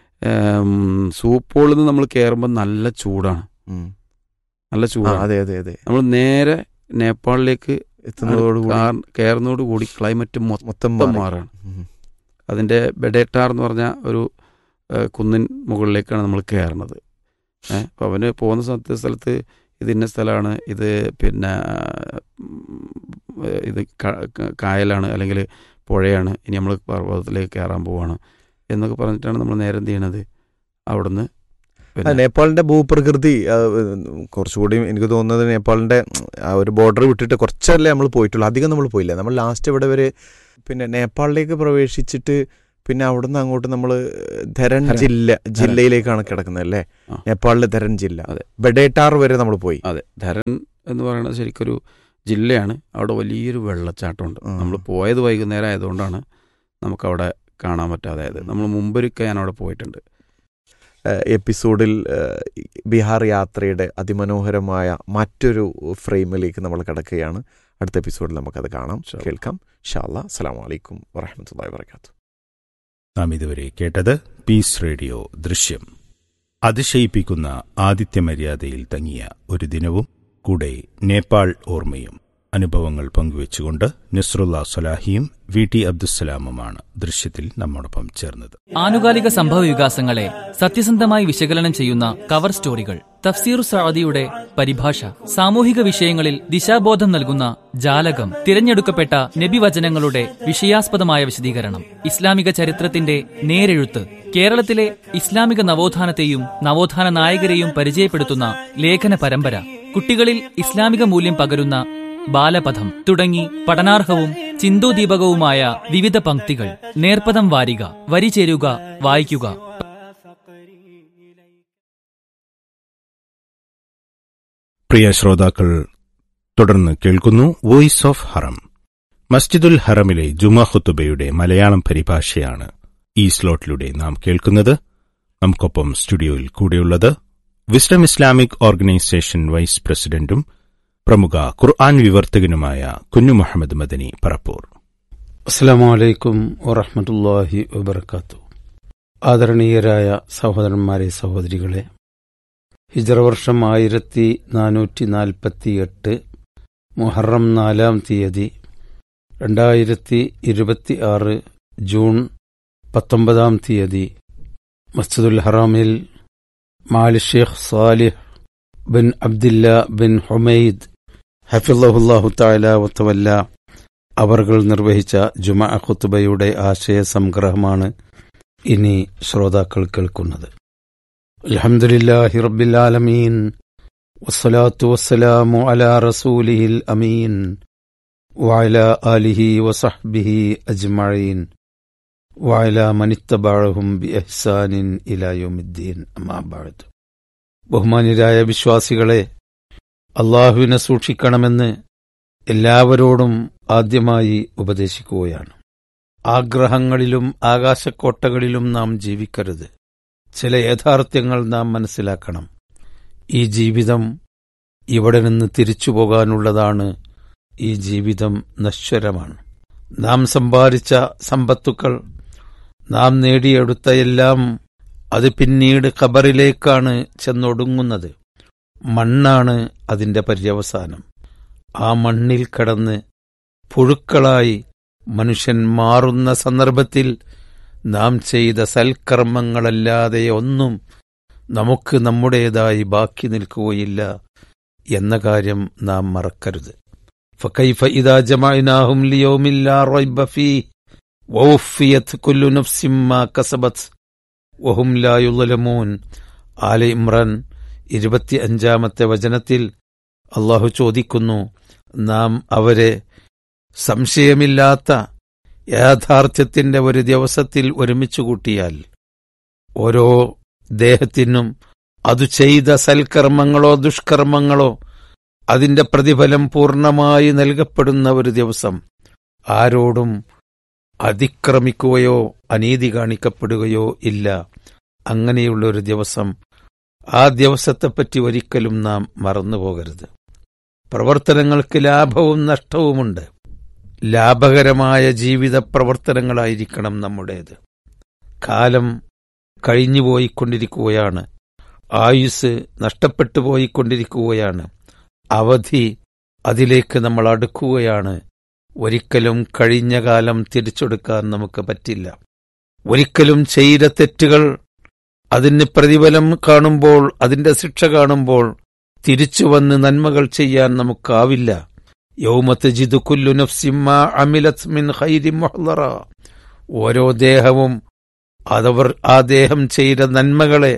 സൂപ്പോളിൽ നിന്ന് നമ്മൾ കയറുമ്പോൾ നല്ല ചൂടാണ് ഉം. നല്ല ആ, ചൂടാണ് അതെ അതെ അതെ നമ്മൾ നേരെ നേപ്പാളിലേക്ക് എത്തുന്നതോടുകൂടി കാർ- കയറുന്നതോടുകൂടി ക്ലൈമറ്റ് മൊത്തം മൊത്തം മാറി. മാറാണ് ഉം. അതിൻ്റെ ബെഡേട്ടാർ എന്ന് പറഞ്ഞ ഒരു ആ, കുന്നിൻ മുകളിലേക്കാണ് നമ്മൾ കയറുന്നത് ഏഹ് അപ്പോൾ അവന് പോകുന്ന സ്ഥലത്ത് സ്ഥലത്ത് ഇത് ഇന്ന സ്ഥലമാണ് ഇത് പിന്നെ ഉം, ഇത് ക- ക- കായലാണ് അല്ലെങ്കിൽ പുഴയാണ് ഇനി നമ്മൾ പർവ്വതത്തിലേക്ക് കയറാൻ പോവാണ് എന്നൊക്കെ പറഞ്ഞിട്ടാണ് നമ്മൾ നേരെ എന്ത് ചെയ്യണത് അവിടുന്ന് ആ, പിന്നെ നേപ്പാളിന്റെ ഭൂപ്രകൃതി ആ, കുറച്ചുകൂടി എനിക്ക് തോന്നുന്നത് നേപ്പാളിന്റെ ആ ഒരു ബോർഡർ വിട്ടിട്ട് കുറച്ചല്ലേ നമ്മൾ പോയിട്ടുള്ളൂ അധികം നമ്മൾ പോയില്ല നമ്മൾ ലാസ്റ്റ് ഇവിടെ വരെ പിന്നെ നേപ്പാളിലേക്ക് പ്രവേശിച്ചിട്ട് പിന്നെ അവിടുന്ന് അങ്ങോട്ട് നമ്മൾ ധരൺ ധരൺ. ജില്ല ജില്ലയിലേക്കാണ് കിടക്കുന്നത് അല്ലേ ആ. നേപ്പാളിലെ ധരൺ ജില്ല അതെ. ബഡേട്ടാർ വരെ നമ്മൾ പോയി അതെ ധരൻ എന്ന് പറയുന്നത് ശരിക്കൊരു ജില്ലയാണ് അവിടെ വലിയൊരു വെള്ളച്ചാട്ടമുണ്ട് ആ. നമ്മൾ പോയത് വൈകുന്നേരം ആയതുകൊണ്ടാണ് നമുക്കവിടെ കാണാൻ പറ്റാതായത് നമ്മൾ മുമ്പൊരിക്കൽ ഞാൻ അവിടെ പോയിട്ടുണ്ട് ഏഹ് എപ്പിസോഡിൽ ഏഹ് ബീഹാർ യാത്രയുടെ അതിമനോഹരമായ മറ്റൊരു ഫ്രെയിമിലേക്ക് നമ്മൾ കിടക്കുകയാണ് അടുത്ത എപ്പിസോഡിൽ നമുക്കത് കാണാം ഇൻഷാ അല്ലാ. കേൾക്കാം ഷാല്ല അസ്സാം വലൈക്കും വറഹമത്തല്ലാ വാത്തു നാം ഇതുവരെ കേട്ടത് പീസ് റേഡിയോ ദൃശ്യം അതിശയിപ്പിക്കുന്ന ആതിഥ്യമര്യാദയിൽ തങ്ങിയ ഒരു ദിനവും കൂടെ നേപ്പാൾ ഓർമ്മയും അനുഭവങ്ങൾ പങ്കുവച്ചുകൊണ്ട് നസ്രുല്ല സലാഹിയും വി ടി അബ്ദുസലാമുമാണ് ദൃശ്യത്തിൽ നമ്മോടൊപ്പം ചേർന്നത് ആനുകാലിക സംഭവ വികാസങ്ങളെ സത്യസന്ധമായി വിശകലനം ചെയ്യുന്ന കവർ സ്റ്റോറികൾ തഫ്സീർ സഅദിയുടെ പരിഭാഷ സാമൂഹിക വിഷയങ്ങളിൽ ദിശാബോധം നൽകുന്ന ജാലകം തിരഞ്ഞെടുക്കപ്പെട്ട നബിവചനങ്ങളുടെ വിഷയാസ്പദമായ വിശദീകരണം ഇസ്ലാമിക ചരിത്രത്തിന്റെ നേരെഴുത്ത് കേരളത്തിലെ ഇസ്ലാമിക നവോത്ഥാനത്തെയും നവോത്ഥാന നായകരെയും പരിചയപ്പെടുത്തുന്ന ലേഖന പരമ്പര കുട്ടികളിൽ ഇസ്ലാമിക മൂല്യം പകരുന്ന ബാലപഥം തുടങ്ങി പഠനാർഹവും ചിന്തോദീപകവുമായ വിവിധ പംക്തികൾ നേർപ്പദം വാരിക വരി ചേരുക വായിക്കുക പ്രിയ ശ്രോതാക്കൾ തുടർന്ന് കേൾക്കുന്നു വോയിസ് ഓഫ് ഹറം മസ്ജിദുൽ ഹറമിലെ ജുമാ ഖുത്തുബയുടെ മലയാളം പരിഭാഷയാണ് ഈ സ്ലോട്ടിലൂടെ നാം കേൾക്കുന്നത് നമുക്കൊപ്പം സ്റ്റുഡിയോയിൽ കൂടെയുള്ളത് വിസ്ഡം ഇസ്ലാമിക് ഓർഗനൈസേഷൻ വൈസ് പ്രസിഡന്റും പ്രമുഖ ഖുർആൻ വിവർത്തകനുമായ കുഞ്ഞു മുഹമ്മദ് മദനി പറപ്പൂർ അസ്സാം വലൈക്കും വറഹമത്തല്ലാഹി വബർക്കാത്തു ആദരണീയരായ സഹോദരന്മാരെ സഹോദരികളെ ഹിജറ വർഷം ആയിരത്തി നാനൂറ്റി നാൽപ്പത്തി എട്ട് മുഹറം നാലാം തീയതി രണ്ടായിരത്തി ഇരുപത്തി ആറ് ജൂൺ പത്തൊമ്പതാം തീയതി മസ്ജിദുൽ ഹറാമിൽ മാലി ഷേഖ് സാലിഹ് ബിൻ അബ്ദില്ല ബിൻ ഹുമൈദ് ഹഫിള്ളാഹു താല വത്തവല്ല അവർകൾ നിർവഹിച്ച ജുമാ ഖുത്തുബയുടെ ആശയ സംഗ്രഹമാണ് ഇനി ശ്രോതാക്കൾ കേൾക്കുന്നത് അൽഹംദുലില്ലാഹി റബ്ബിൽ ആലമീൻ വസ്സലാത്തു വസ്സലാമു അലാ റസൂലിഹിൽ അമീൻ വഅലാ ആലിഹി വസഹ്ബിഹി അജ്മഈൻ വഅലാ മനിത്തബഅഹും ബിഇഹ്സാനിൻ ഇലാ യൗമിദ്ദീൻ അമ്മാ ബഅദ് ബഹുമാന്യരായ വിശ്വാസികളെ അള്ളാഹുവിനെ സൂക്ഷിക്കണമെന്ന് എല്ലാവരോടും ആദ്യമായി ഉപദേശിക്കുകയാണ് ആഗ്രഹങ്ങളിലും ആകാശക്കോട്ടകളിലും നാം ജീവിക്കരുത് ചില യാഥാർത്ഥ്യങ്ങൾ നാം മനസ്സിലാക്കണം ഈ ജീവിതം ഇവിടെ നിന്ന് തിരിച്ചു പോകാനുള്ളതാണ് ഈ ജീവിതം നശ്വരമാണ് നാം സമ്പാദിച്ച സമ്പത്തുക്കൾ നാം നേടിയെടുത്ത എല്ലാം അത് പിന്നീട് ഖബറിലേക്കാണ് ചെന്നൊടുങ്ങുന്നത് മണ്ണാണ് അതിന്റെ പര്യവസാനം ആ മണ്ണിൽ കടന്ന് പുഴുക്കളായി മനുഷ്യൻ മാറുന്ന സന്ദർഭത്തിൽ നാം ചെയ്ത സൽക്കർമ്മങ്ങളല്ലാതെ ഒന്നും നമുക്ക് നമ്മുടേതായി ബാക്കി നിൽക്കുകയില്ല എന്ന കാര്യം നാം മറക്കരുത് فكيف إذا جمعناهم ليوم لا ريب فيه ووفيت كل نفس ما كسبت وهم لا يظلمون ആല ഇമ്രാൻ ഇരുപത്തി അഞ്ചാമത്തെ വചനത്തിൽ അള്ളാഹു ചോദിക്കുന്നു നാം അവരെ സംശയമില്ലാത്ത യാഥാർത്ഥ്യത്തിന്റെ ഒരു ദിവസത്തിൽ ഒരുമിച്ചു കൂട്ടിയാൽ ഓരോ ദേഹത്തിനും അത് ചെയ്ത സൽക്കർമ്മങ്ങളോ ദുഷ്കർമ്മങ്ങളോ അതിന്റെ പ്രതിഫലം പൂർണ്ണമായി നൽകപ്പെടുന്ന ഒരു ദിവസം ആരോടും അതിക്രമിക്കുകയോ അനീതി കാണിക്കപ്പെടുകയോ ഇല്ല അങ്ങനെയുള്ള ഒരു ദിവസം ആ ദിവസത്തെപ്പറ്റി ഒരിക്കലും നാം മറന്നുപോകരുത് പ്രവർത്തനങ്ങൾക്ക് ലാഭവും നഷ്ടവുമുണ്ട് ലാഭകരമായ ജീവിത പ്രവർത്തനങ്ങളായിരിക്കണം നമ്മുടേത് കാലം കഴിഞ്ഞുപോയിക്കൊണ്ടിരിക്കുകയാണ് ആയുസ് നഷ്ടപ്പെട്ടു പോയിക്കൊണ്ടിരിക്കുകയാണ് അവധി അതിലേക്ക് നമ്മൾ അടുക്കുകയാണ് ഒരിക്കലും കഴിഞ്ഞ കാലം തിരിച്ചെടുക്കാൻ നമുക്ക് പറ്റില്ല ഒരിക്കലും ചെയ്ത തെറ്റുകൾ അതിന് പ്രതിഫലം കാണുമ്പോൾ അതിന്റെ ശിക്ഷ കാണുമ്പോൾ തിരിച്ചു വന്ന് നന്മകൾ ചെയ്യാൻ നമുക്കാവില്ല യൗമത്ത് ജിദു കുല്ലു നഫ്സിമ്മ അമിലത് മിൻ ഖൈരി മുഹ്ളറ ഓരോ ദേഹവും അതവർ ആ ദേഹം ചെയ്ത നന്മകളെ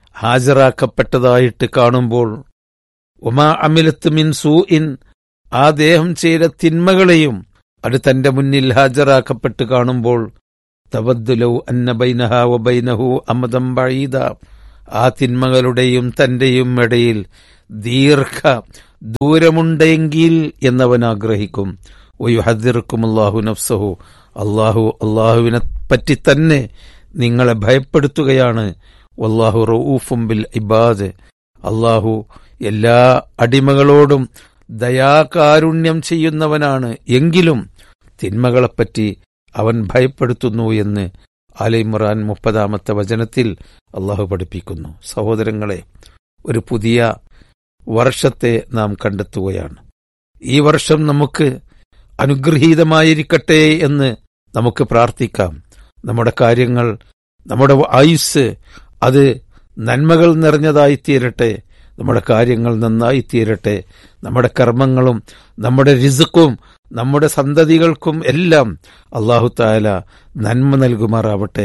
ഹാജരാക്കപ്പെട്ടതായിട്ട് കാണുമ്പോൾ ഉമാ അമിലത്ത് മിൻ സൂഇൻ ആ ദേഹം ചെയ്ത തിന്മകളെയും അത് തന്റെ മുന്നിൽ ഹാജരാക്കപ്പെട്ട് കാണുമ്പോൾ തവദ്ദുലൗ അന്ന ബൈനഹ വബൈനഹു അമദം ബഴീദ ആ തിന്മകളുടെയും തന്റെയും ഇടയിൽ ദീർഘ ദൂരമുണ്ടെങ്കിൽ എന്നവൻ ആഗ്രഹിക്കും ഒയുഹദിർക്കും അള്ളാഹു നഫ്സഹു അള്ളാഹു അള്ളാഹുവിനെ പറ്റി തന്നെ നിങ്ങളെ ഭയപ്പെടുത്തുകയാണ് വല്ലാഹു റഊഫും ബിൽ ഇബാദ് അള്ളാഹു എല്ലാ അടിമകളോടും ദയാകാരുണ്യം ചെയ്യുന്നവനാണ് എങ്കിലും തിന്മകളെപ്പറ്റി അവൻ ഭയപ്പെടുത്തുന്നു എന്ന് അലൈമുറാൻ മുപ്പതാമത്തെ വചനത്തിൽ അള്ളാഹു പഠിപ്പിക്കുന്നു സഹോദരങ്ങളെ ഒരു പുതിയ വർഷത്തെ നാം കണ്ടെത്തുകയാണ് ഈ വർഷം നമുക്ക് അനുഗ്രഹീതമായിരിക്കട്ടെ എന്ന് നമുക്ക് പ്രാർത്ഥിക്കാം നമ്മുടെ കാര്യങ്ങൾ നമ്മുടെ ആയുസ് അത് നന്മകൾ നിറഞ്ഞതായിത്തീരട്ടെ നമ്മുടെ കാര്യങ്ങൾ നന്നായിത്തീരട്ടെ നമ്മുടെ കർമ്മങ്ങളും നമ്മുടെ രിസുക്കും നമ്മുടെ സന്തതികൾക്കും എല്ലാം അള്ളാഹു താല നന്മ നൽകുമാറാവട്ടെ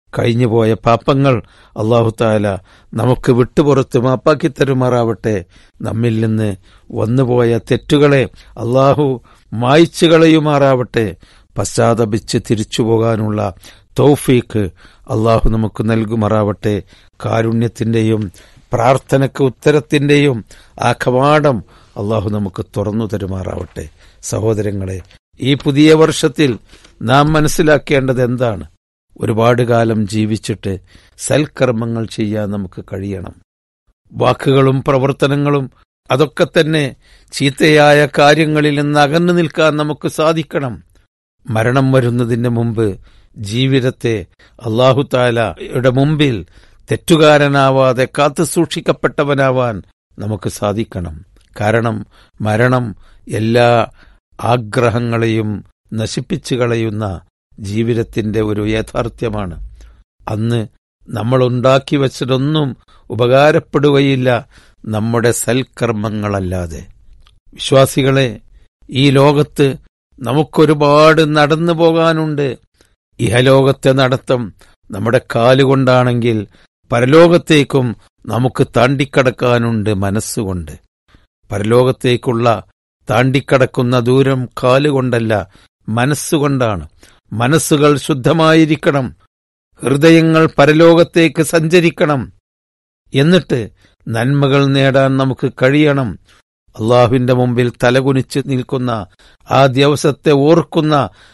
കഴിഞ്ഞുപോയ പാപങ്ങൾ അള്ളാഹു താല നമുക്ക് വിട്ടുപുറത്ത് മാപ്പാക്കി തരുമാറാവട്ടെ നമ്മിൽ നിന്ന് വന്നുപോയ തെറ്റുകളെ അള്ളാഹു മായ്ച്ചു കളയുമാറാവട്ടെ പശ്ചാത്തപിച്ച് തിരിച്ചു പോകാനുള്ള തൗഫീക്ക് അള്ളാഹു നമുക്ക് നൽകുമാറാവട്ടെ കാരുണ്യത്തിന്റെയും പ്രാർത്ഥനയ്ക്ക് ഉത്തരത്തിന്റെയും ആ കവാടം അള്ളാഹു നമുക്ക് തുറന്നു തരുമാറാവട്ടെ സഹോദരങ്ങളെ ഈ പുതിയ വർഷത്തിൽ നാം മനസ്സിലാക്കേണ്ടത് എന്താണ് ഒരുപാട് കാലം ജീവിച്ചിട്ട് സൽക്കർമ്മങ്ങൾ ചെയ്യാൻ നമുക്ക് കഴിയണം വാക്കുകളും പ്രവർത്തനങ്ങളും അതൊക്കെ തന്നെ ചീത്തയായ കാര്യങ്ങളിൽ നിന്ന് അകന്നു നിൽക്കാൻ നമുക്ക് സാധിക്കണം മരണം വരുന്നതിന് മുമ്പ് ജീവിതത്തെ അള്ളാഹുതാലയുടെ മുമ്പിൽ തെറ്റുകാരനാവാതെ കാത്തു സൂക്ഷിക്കപ്പെട്ടവനാവാൻ നമുക്ക് സാധിക്കണം കാരണം മരണം എല്ലാ ആഗ്രഹങ്ങളെയും നശിപ്പിച്ചു കളയുന്ന ജീവിതത്തിന്റെ ഒരു യാഥാർത്ഥ്യമാണ് അന്ന് നമ്മൾ ഉണ്ടാക്കി വച്ചതൊന്നും ഉപകാരപ്പെടുകയില്ല നമ്മുടെ സൽക്കർമ്മങ്ങളല്ലാതെ വിശ്വാസികളെ ഈ ലോകത്ത് നമുക്കൊരുപാട് നടന്നു പോകാനുണ്ട് ഇഹലോകത്തെ നടത്തം നമ്മുടെ കാലുകൊണ്ടാണെങ്കിൽ പരലോകത്തേക്കും നമുക്ക് താണ്ടിക്കടക്കാനുണ്ട് മനസ്സുകൊണ്ട് പരലോകത്തേക്കുള്ള താണ്ടിക്കടക്കുന്ന ദൂരം കാലുകൊണ്ടല്ല മനസ്സുകൊണ്ടാണ് മനസ്സുകൾ ശുദ്ധമായിരിക്കണം ഹൃദയങ്ങൾ പരലോകത്തേക്ക് സഞ്ചരിക്കണം എന്നിട്ട് നന്മകൾ നേടാൻ നമുക്ക് കഴിയണം അള്ളാഹുവിന്റെ മുമ്പിൽ തലകുനിച്ച് നിൽക്കുന്ന ആ ദിവസത്തെ ഓർക്കുന്ന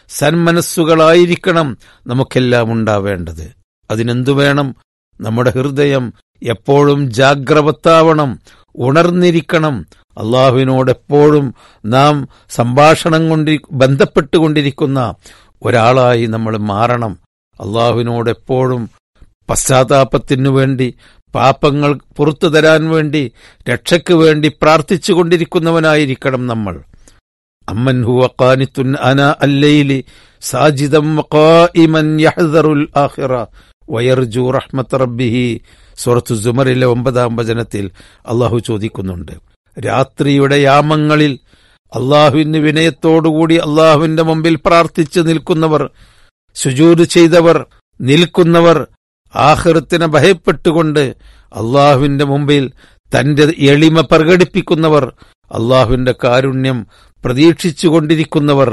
സന്മനസ്സുകളായിരിക്കണം നമുക്കെല്ലാം ഉണ്ടാവേണ്ടത് അതിനെന്തു വേണം നമ്മുടെ ഹൃദയം എപ്പോഴും ജാഗ്രവത്താവണം ഉണർന്നിരിക്കണം അള്ളാഹുവിനോട് എപ്പോഴും നാം സംഭാഷണം കൊണ്ടി ബന്ധപ്പെട്ടുകൊണ്ടിരിക്കുന്ന ഒരാളായി നമ്മൾ മാറണം അള്ളാഹുവിനോട് എപ്പോഴും പശ്ചാത്താപത്തിനു വേണ്ടി പാപങ്ങൾ പുറത്തു തരാൻ വേണ്ടി രക്ഷയ്ക്ക് വേണ്ടി പ്രാർത്ഥിച്ചുകൊണ്ടിരിക്കുന്നവനായിരിക്കണം നമ്മൾ അമ്മൻ ഹുവ ഖാനിത്തുൻ അന അല്ലൈലി സാജിദം ഖായിമൻ യഹ്ദറുൽ ആഖിറ വയർജു റഹ്മത്ത് റബ്ബിഹി സൂറത്തു സുമറിലെ ഒമ്പതാം വചനത്തിൽ അള്ളാഹു ചോദിക്കുന്നുണ്ട് രാത്രിയുടെ യാമങ്ങളിൽ അള്ളാഹുവിന് വിനയത്തോടുകൂടി അള്ളാഹുവിന്റെ മുമ്പിൽ പ്രാർത്ഥിച്ചു നിൽക്കുന്നവർ സുജൂത് ചെയ്തവർ നിൽക്കുന്നവർ ആഹൃത്തിനെ ഭയപ്പെട്ടുകൊണ്ട് അള്ളാഹുവിന്റെ മുമ്പിൽ തന്റെ എളിമ പ്രകടിപ്പിക്കുന്നവർ അള്ളാഹുവിന്റെ കാരുണ്യം പ്രതീക്ഷിച്ചുകൊണ്ടിരിക്കുന്നവർ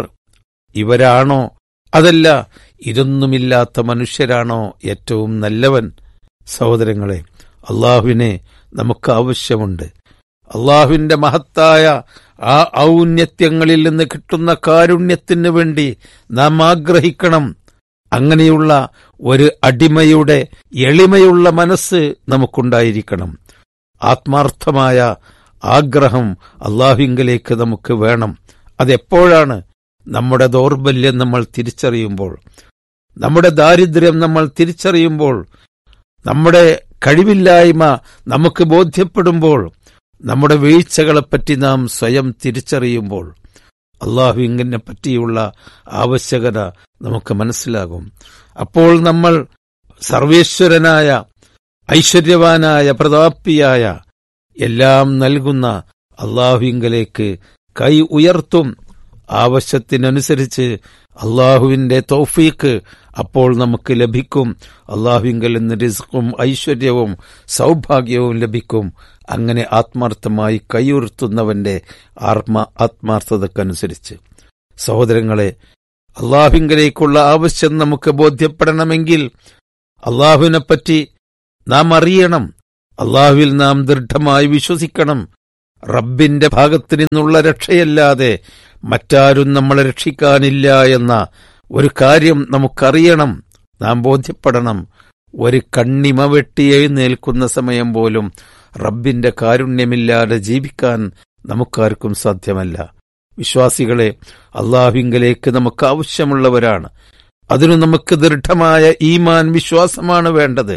ഇവരാണോ അതല്ല ഇതൊന്നുമില്ലാത്ത മനുഷ്യരാണോ ഏറ്റവും നല്ലവൻ സഹോദരങ്ങളെ അള്ളാഹുവിനെ നമുക്ക് ആവശ്യമുണ്ട് അള്ളാഹുവിന്റെ മഹത്തായ ആ ഔന്നത്യങ്ങളിൽ നിന്ന് കിട്ടുന്ന കാരുണ്യത്തിന് വേണ്ടി നാം ആഗ്രഹിക്കണം അങ്ങനെയുള്ള ഒരു അടിമയുടെ എളിമയുള്ള മനസ്സ് നമുക്കുണ്ടായിരിക്കണം ആത്മാർത്ഥമായ ആഗ്രഹം അള്ളാഹുവിങ്കലേക്ക് നമുക്ക് വേണം അതെപ്പോഴാണ് നമ്മുടെ ദൗർബല്യം നമ്മൾ തിരിച്ചറിയുമ്പോൾ നമ്മുടെ ദാരിദ്ര്യം നമ്മൾ തിരിച്ചറിയുമ്പോൾ നമ്മുടെ കഴിവില്ലായ്മ നമുക്ക് ബോധ്യപ്പെടുമ്പോൾ നമ്മുടെ വീഴ്ചകളെപ്പറ്റി നാം സ്വയം തിരിച്ചറിയുമ്പോൾ അള്ളാഹു ഇങ്ങനെ പറ്റിയുള്ള ആവശ്യകത നമുക്ക് മനസ്സിലാകും അപ്പോൾ നമ്മൾ സർവേശ്വരനായ ഐശ്വര്യവാനായ പ്രതാപിയായ എല്ലാം നൽകുന്ന അള്ളാഹുവിങ്കലേക്ക് കൈ ഉയർത്തും ആവശ്യത്തിനനുസരിച്ച് അള്ളാഹുവിന്റെ തൗഫീക്ക് അപ്പോൾ നമുക്ക് ലഭിക്കും അള്ളാഹുവിങ്കൽ നിന്ന് റിസ്ക്കും ഐശ്വര്യവും സൗഭാഗ്യവും ലഭിക്കും അങ്ങനെ ആത്മാർത്ഥമായി കൈയുയർത്തുന്നവന്റെ ആത്മ ആത്മാർത്ഥതക്കനുസരിച്ച് സഹോദരങ്ങളെ അള്ളാഹുവിങ്കലേക്കുള്ള ആവശ്യം നമുക്ക് ബോധ്യപ്പെടണമെങ്കിൽ അള്ളാഹുവിനെപ്പറ്റി നാം അറിയണം അള്ളാഹുവിൽ നാം ദൃഢമായി വിശ്വസിക്കണം റബ്ബിന്റെ ഭാഗത്തു നിന്നുള്ള രക്ഷയല്ലാതെ മറ്റാരും നമ്മളെ രക്ഷിക്കാനില്ല എന്ന ഒരു കാര്യം നമുക്കറിയണം നാം ബോധ്യപ്പെടണം ഒരു കണ്ണിമ വെട്ടി എഴുന്നേൽക്കുന്ന സമയം പോലും റബ്ബിന്റെ കാരുണ്യമില്ലാതെ ജീവിക്കാൻ നമുക്കാർക്കും സാധ്യമല്ല വിശ്വാസികളെ അള്ളാഹുവിങ്കലേക്ക് നമുക്ക് ആവശ്യമുള്ളവരാണ് അതിനു നമുക്ക് ദൃഢമായ ഈമാൻ വിശ്വാസമാണ് വേണ്ടത്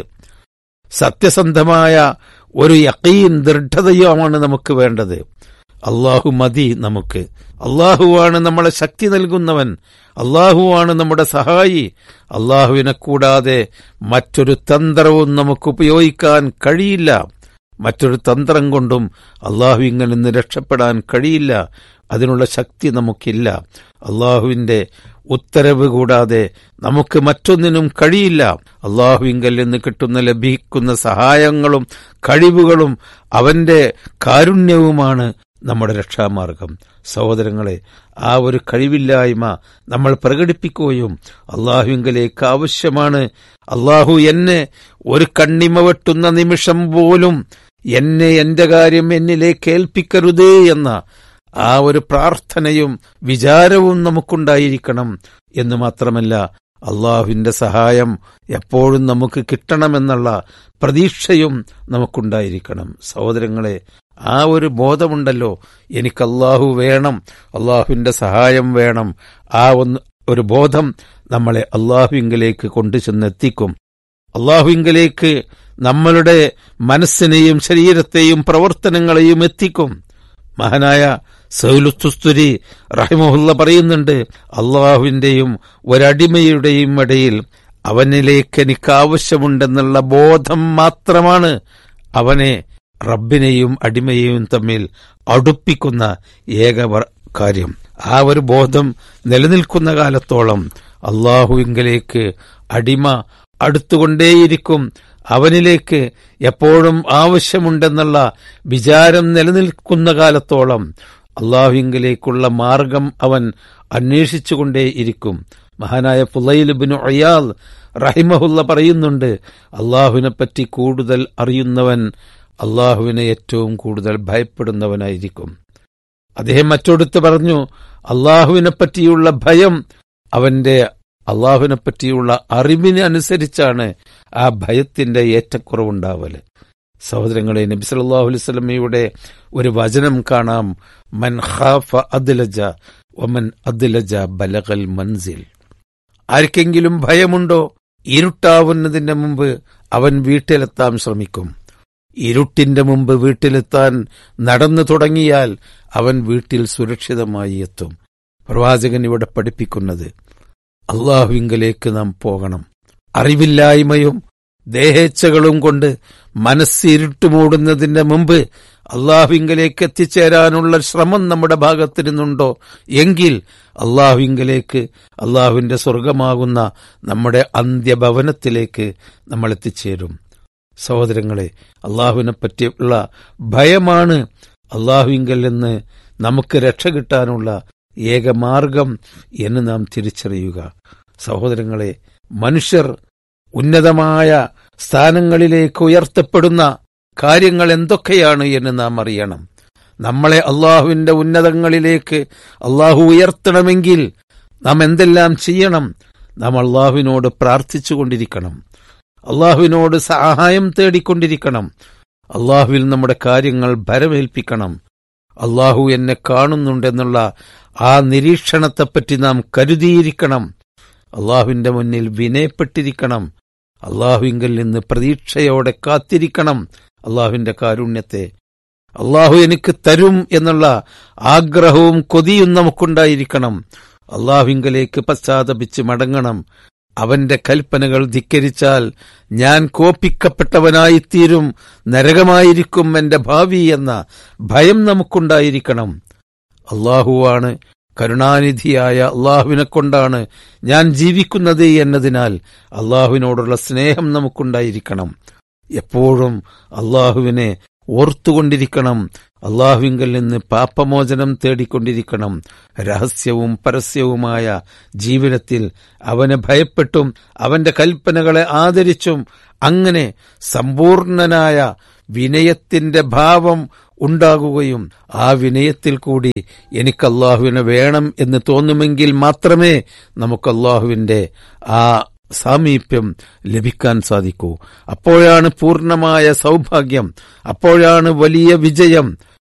സത്യസന്ധമായ ഒരു യക്കീൻ ദൃഢതയുമാണ് നമുക്ക് വേണ്ടത് അള്ളാഹു മതി നമുക്ക് അള്ളാഹുവാണ് നമ്മളെ ശക്തി നൽകുന്നവൻ അള്ളാഹുവാണ് നമ്മുടെ സഹായി അള്ളാഹുവിനെ കൂടാതെ മറ്റൊരു തന്ത്രവും നമുക്ക് ഉപയോഗിക്കാൻ കഴിയില്ല മറ്റൊരു തന്ത്രം കൊണ്ടും അള്ളാഹു ഇങ്ങനെ നിന്ന് രക്ഷപ്പെടാൻ കഴിയില്ല അതിനുള്ള ശക്തി നമുക്കില്ല അള്ളാഹുവിന്റെ ഉത്തരവ് കൂടാതെ നമുക്ക് മറ്റൊന്നിനും കഴിയില്ല അള്ളാഹുവിങ്കൽ നിന്ന് കിട്ടുന്ന ലഭിക്കുന്ന സഹായങ്ങളും കഴിവുകളും അവന്റെ കാരുണ്യവുമാണ് നമ്മുടെ രക്ഷാമാർഗം സഹോദരങ്ങളെ ആ ഒരു കഴിവില്ലായ്മ നമ്മൾ പ്രകടിപ്പിക്കുകയും അള്ളാഹുവിങ്കലേക്ക് ആവശ്യമാണ് അള്ളാഹു എന്നെ ഒരു കണ്ണിമ വെട്ടുന്ന നിമിഷം പോലും എന്നെ എന്റെ കാര്യം എന്നിലേക്ക് ഏൽപ്പിക്കരുതേ എന്ന ആ ഒരു പ്രാർത്ഥനയും വിചാരവും നമുക്കുണ്ടായിരിക്കണം എന്ന് മാത്രമല്ല അള്ളാഹുവിന്റെ സഹായം എപ്പോഴും നമുക്ക് കിട്ടണമെന്നുള്ള പ്രതീക്ഷയും നമുക്കുണ്ടായിരിക്കണം സഹോദരങ്ങളെ ആ ഒരു ബോധമുണ്ടല്ലോ എനിക്ക് അള്ളാഹു വേണം അള്ളാഹുവിന്റെ സഹായം വേണം ആ ഒന്ന് ഒരു ബോധം നമ്മളെ അള്ളാഹുവിങ്കലേക്ക് കൊണ്ടു ചെന്നെത്തിക്കും അള്ളാഹുവിങ്കലേക്ക് നമ്മളുടെ മനസ്സിനെയും ശരീരത്തെയും പ്രവർത്തനങ്ങളെയും എത്തിക്കും മഹാനായ സൗലുസ്തുസ്തുരി റഹിമഹുല്ല പറയുന്നുണ്ട് അള്ളാഹുവിന്റെയും ഒരടിമയുടെയും ഇടയിൽ അവനിലേക്ക് എനിക്ക് ആവശ്യമുണ്ടെന്നുള്ള ബോധം മാത്രമാണ് അവനെ റബ്ബിനെയും അടിമയെയും തമ്മിൽ അടുപ്പിക്കുന്ന ഏക വ- കാര്യം ആ ഒരു ബോധം നിലനിൽക്കുന്ന കാലത്തോളം അള്ളാഹുവിങ്കലേക്ക് അടിമ അടുത്തുകൊണ്ടേയിരിക്കും അവനിലേക്ക് എപ്പോഴും ആവശ്യമുണ്ടെന്നുള്ള വിചാരം നിലനിൽക്കുന്ന കാലത്തോളം അള്ളാഹുവിങ്കിലേക്കുള്ള മാർഗം അവൻ അന്വേഷിച്ചുകൊണ്ടേയിരിക്കും മഹാനായ ഫുലൈലുബിന് അയാൽ റഹിമഹുല്ല പറയുന്നുണ്ട് അള്ളാഹുവിനെപ്പറ്റി കൂടുതൽ അറിയുന്നവൻ അള്ളാഹുവിനെ ഏറ്റവും കൂടുതൽ ഭയപ്പെടുന്നവനായിരിക്കും അദ്ദേഹം മറ്റൊടുത്ത് പറഞ്ഞു അള്ളാഹുവിനെ പറ്റിയുള്ള ഭയം അവന്റെ അള്ളാഹുവിനെ പറ്റിയുള്ള അറിവിന് അനുസരിച്ചാണ് ആ ഭയത്തിന്റെ ഏറ്റക്കുറവുണ്ടാവല് സഹോദരങ്ങളെ നബി സല്ലല്ലാഹു അലൈഹി വസല്ലമയുടെ ഒരു വചനം കാണാം മൻ ഖാഫ അദ്ലജ വമൻ അദ്ലജ ബലഗൽ മൻസിൽ ആർക്കെങ്കിലും ഭയമുണ്ടോ ഇരുട്ടാവുന്നതിന്റെ മുമ്പ് അവൻ വീട്ടിലെത്താൻ ശ്രമിക്കും ഇരുട്ടിന്റെ മുമ്പ് വീട്ടിലെത്താൻ നടന്നു തുടങ്ങിയാൽ അവൻ വീട്ടിൽ സുരക്ഷിതമായി എത്തും പ്രവാചകൻ ഇവിടെ പഠിപ്പിക്കുന്നത് അള്ളാഹുവിങ്കലേക്ക് നാം പോകണം അറിവില്ലായ്മയും ദേഹേച്ഛകളും കൊണ്ട് മനസ്സിരുട്ട് മൂടുന്നതിന്റെ മുമ്പ് അള്ളാഹുവിങ്കലേക്ക് എത്തിച്ചേരാനുള്ള ശ്രമം നമ്മുടെ ഭാഗത്ത് നിന്നുണ്ടോ എങ്കിൽ അള്ളാഹുവിങ്കലേക്ക് അള്ളാഹുവിന്റെ സ്വർഗമാകുന്ന നമ്മുടെ അന്ത്യഭവനത്തിലേക്ക് നമ്മൾ എത്തിച്ചേരും സഹോദരങ്ങളെ അള്ളാഹുവിനെ പറ്റിയുള്ള ഭയമാണ് അള്ളാഹുവിങ്കൽ നിന്ന് നമുക്ക് രക്ഷ കിട്ടാനുള്ള ഏക മാർഗം എന്ന് നാം തിരിച്ചറിയുക സഹോദരങ്ങളെ മനുഷ്യർ ഉന്നതമായ സ്ഥാനങ്ങളിലേക്ക് ഉയർത്തപ്പെടുന്ന കാര്യങ്ങൾ എന്തൊക്കെയാണ് എന്ന് നാം അറിയണം നമ്മളെ അള്ളാഹുവിന്റെ ഉന്നതങ്ങളിലേക്ക് അള്ളാഹു ഉയർത്തണമെങ്കിൽ നാം എന്തെല്ലാം ചെയ്യണം നാം അള്ളാഹുവിനോട് പ്രാർത്ഥിച്ചുകൊണ്ടിരിക്കണം അള്ളാഹുവിനോട് സഹായം തേടിക്കൊണ്ടിരിക്കണം അള്ളാഹുവിൽ നമ്മുടെ കാര്യങ്ങൾ ഭരമേൽപ്പിക്കണം അള്ളാഹു എന്നെ കാണുന്നുണ്ടെന്നുള്ള ആ നിരീക്ഷണത്തെപ്പറ്റി നാം കരുതിയിരിക്കണം അള്ളാഹുവിന്റെ മുന്നിൽ വിനയപ്പെട്ടിരിക്കണം അള്ളാഹുവിങ്കൽ നിന്ന് പ്രതീക്ഷയോടെ കാത്തിരിക്കണം അള്ളാഹുവിന്റെ കാരുണ്യത്തെ അള്ളാഹു എനിക്ക് തരും എന്നുള്ള ആഗ്രഹവും കൊതിയും നമുക്കുണ്ടായിരിക്കണം അള്ളാഹുവിങ്കലേക്ക് പശ്ചാത്തപിച്ച് മടങ്ങണം അവന്റെ കൽപ്പനകൾ ധിക്കരിച്ചാൽ ഞാൻ കോപ്പിക്കപ്പെട്ടവനായിത്തീരും നരകമായിരിക്കും എന്റെ ഭാവി എന്ന ഭയം നമുക്കുണ്ടായിരിക്കണം അള്ളാഹുവാണ് കരുണാനിധിയായ അള്ളാഹുവിനെ കൊണ്ടാണ് ഞാൻ ജീവിക്കുന്നത് എന്നതിനാൽ അള്ളാഹുവിനോടുള്ള സ്നേഹം നമുക്കുണ്ടായിരിക്കണം എപ്പോഴും അള്ളാഹുവിനെ ഓർത്തുകൊണ്ടിരിക്കണം അള്ളാഹുവിങ്കൽ നിന്ന് പാപമോചനം തേടിക്കൊണ്ടിരിക്കണം രഹസ്യവും പരസ്യവുമായ ജീവിതത്തിൽ അവനെ ഭയപ്പെട്ടും അവന്റെ കൽപ്പനകളെ ആദരിച്ചും അങ്ങനെ സമ്പൂർണനായ വിനയത്തിന്റെ ഭാവം ഉണ്ടാകുകയും ആ വിനയത്തിൽ കൂടി എനിക്ക് അള്ളാഹുവിനെ വേണം എന്ന് തോന്നുമെങ്കിൽ മാത്രമേ നമുക്ക് അള്ളാഹുവിന്റെ ആ സാമീപ്യം ലഭിക്കാൻ സാധിക്കൂ അപ്പോഴാണ് പൂർണ്ണമായ സൗഭാഗ്യം അപ്പോഴാണ് വലിയ വിജയം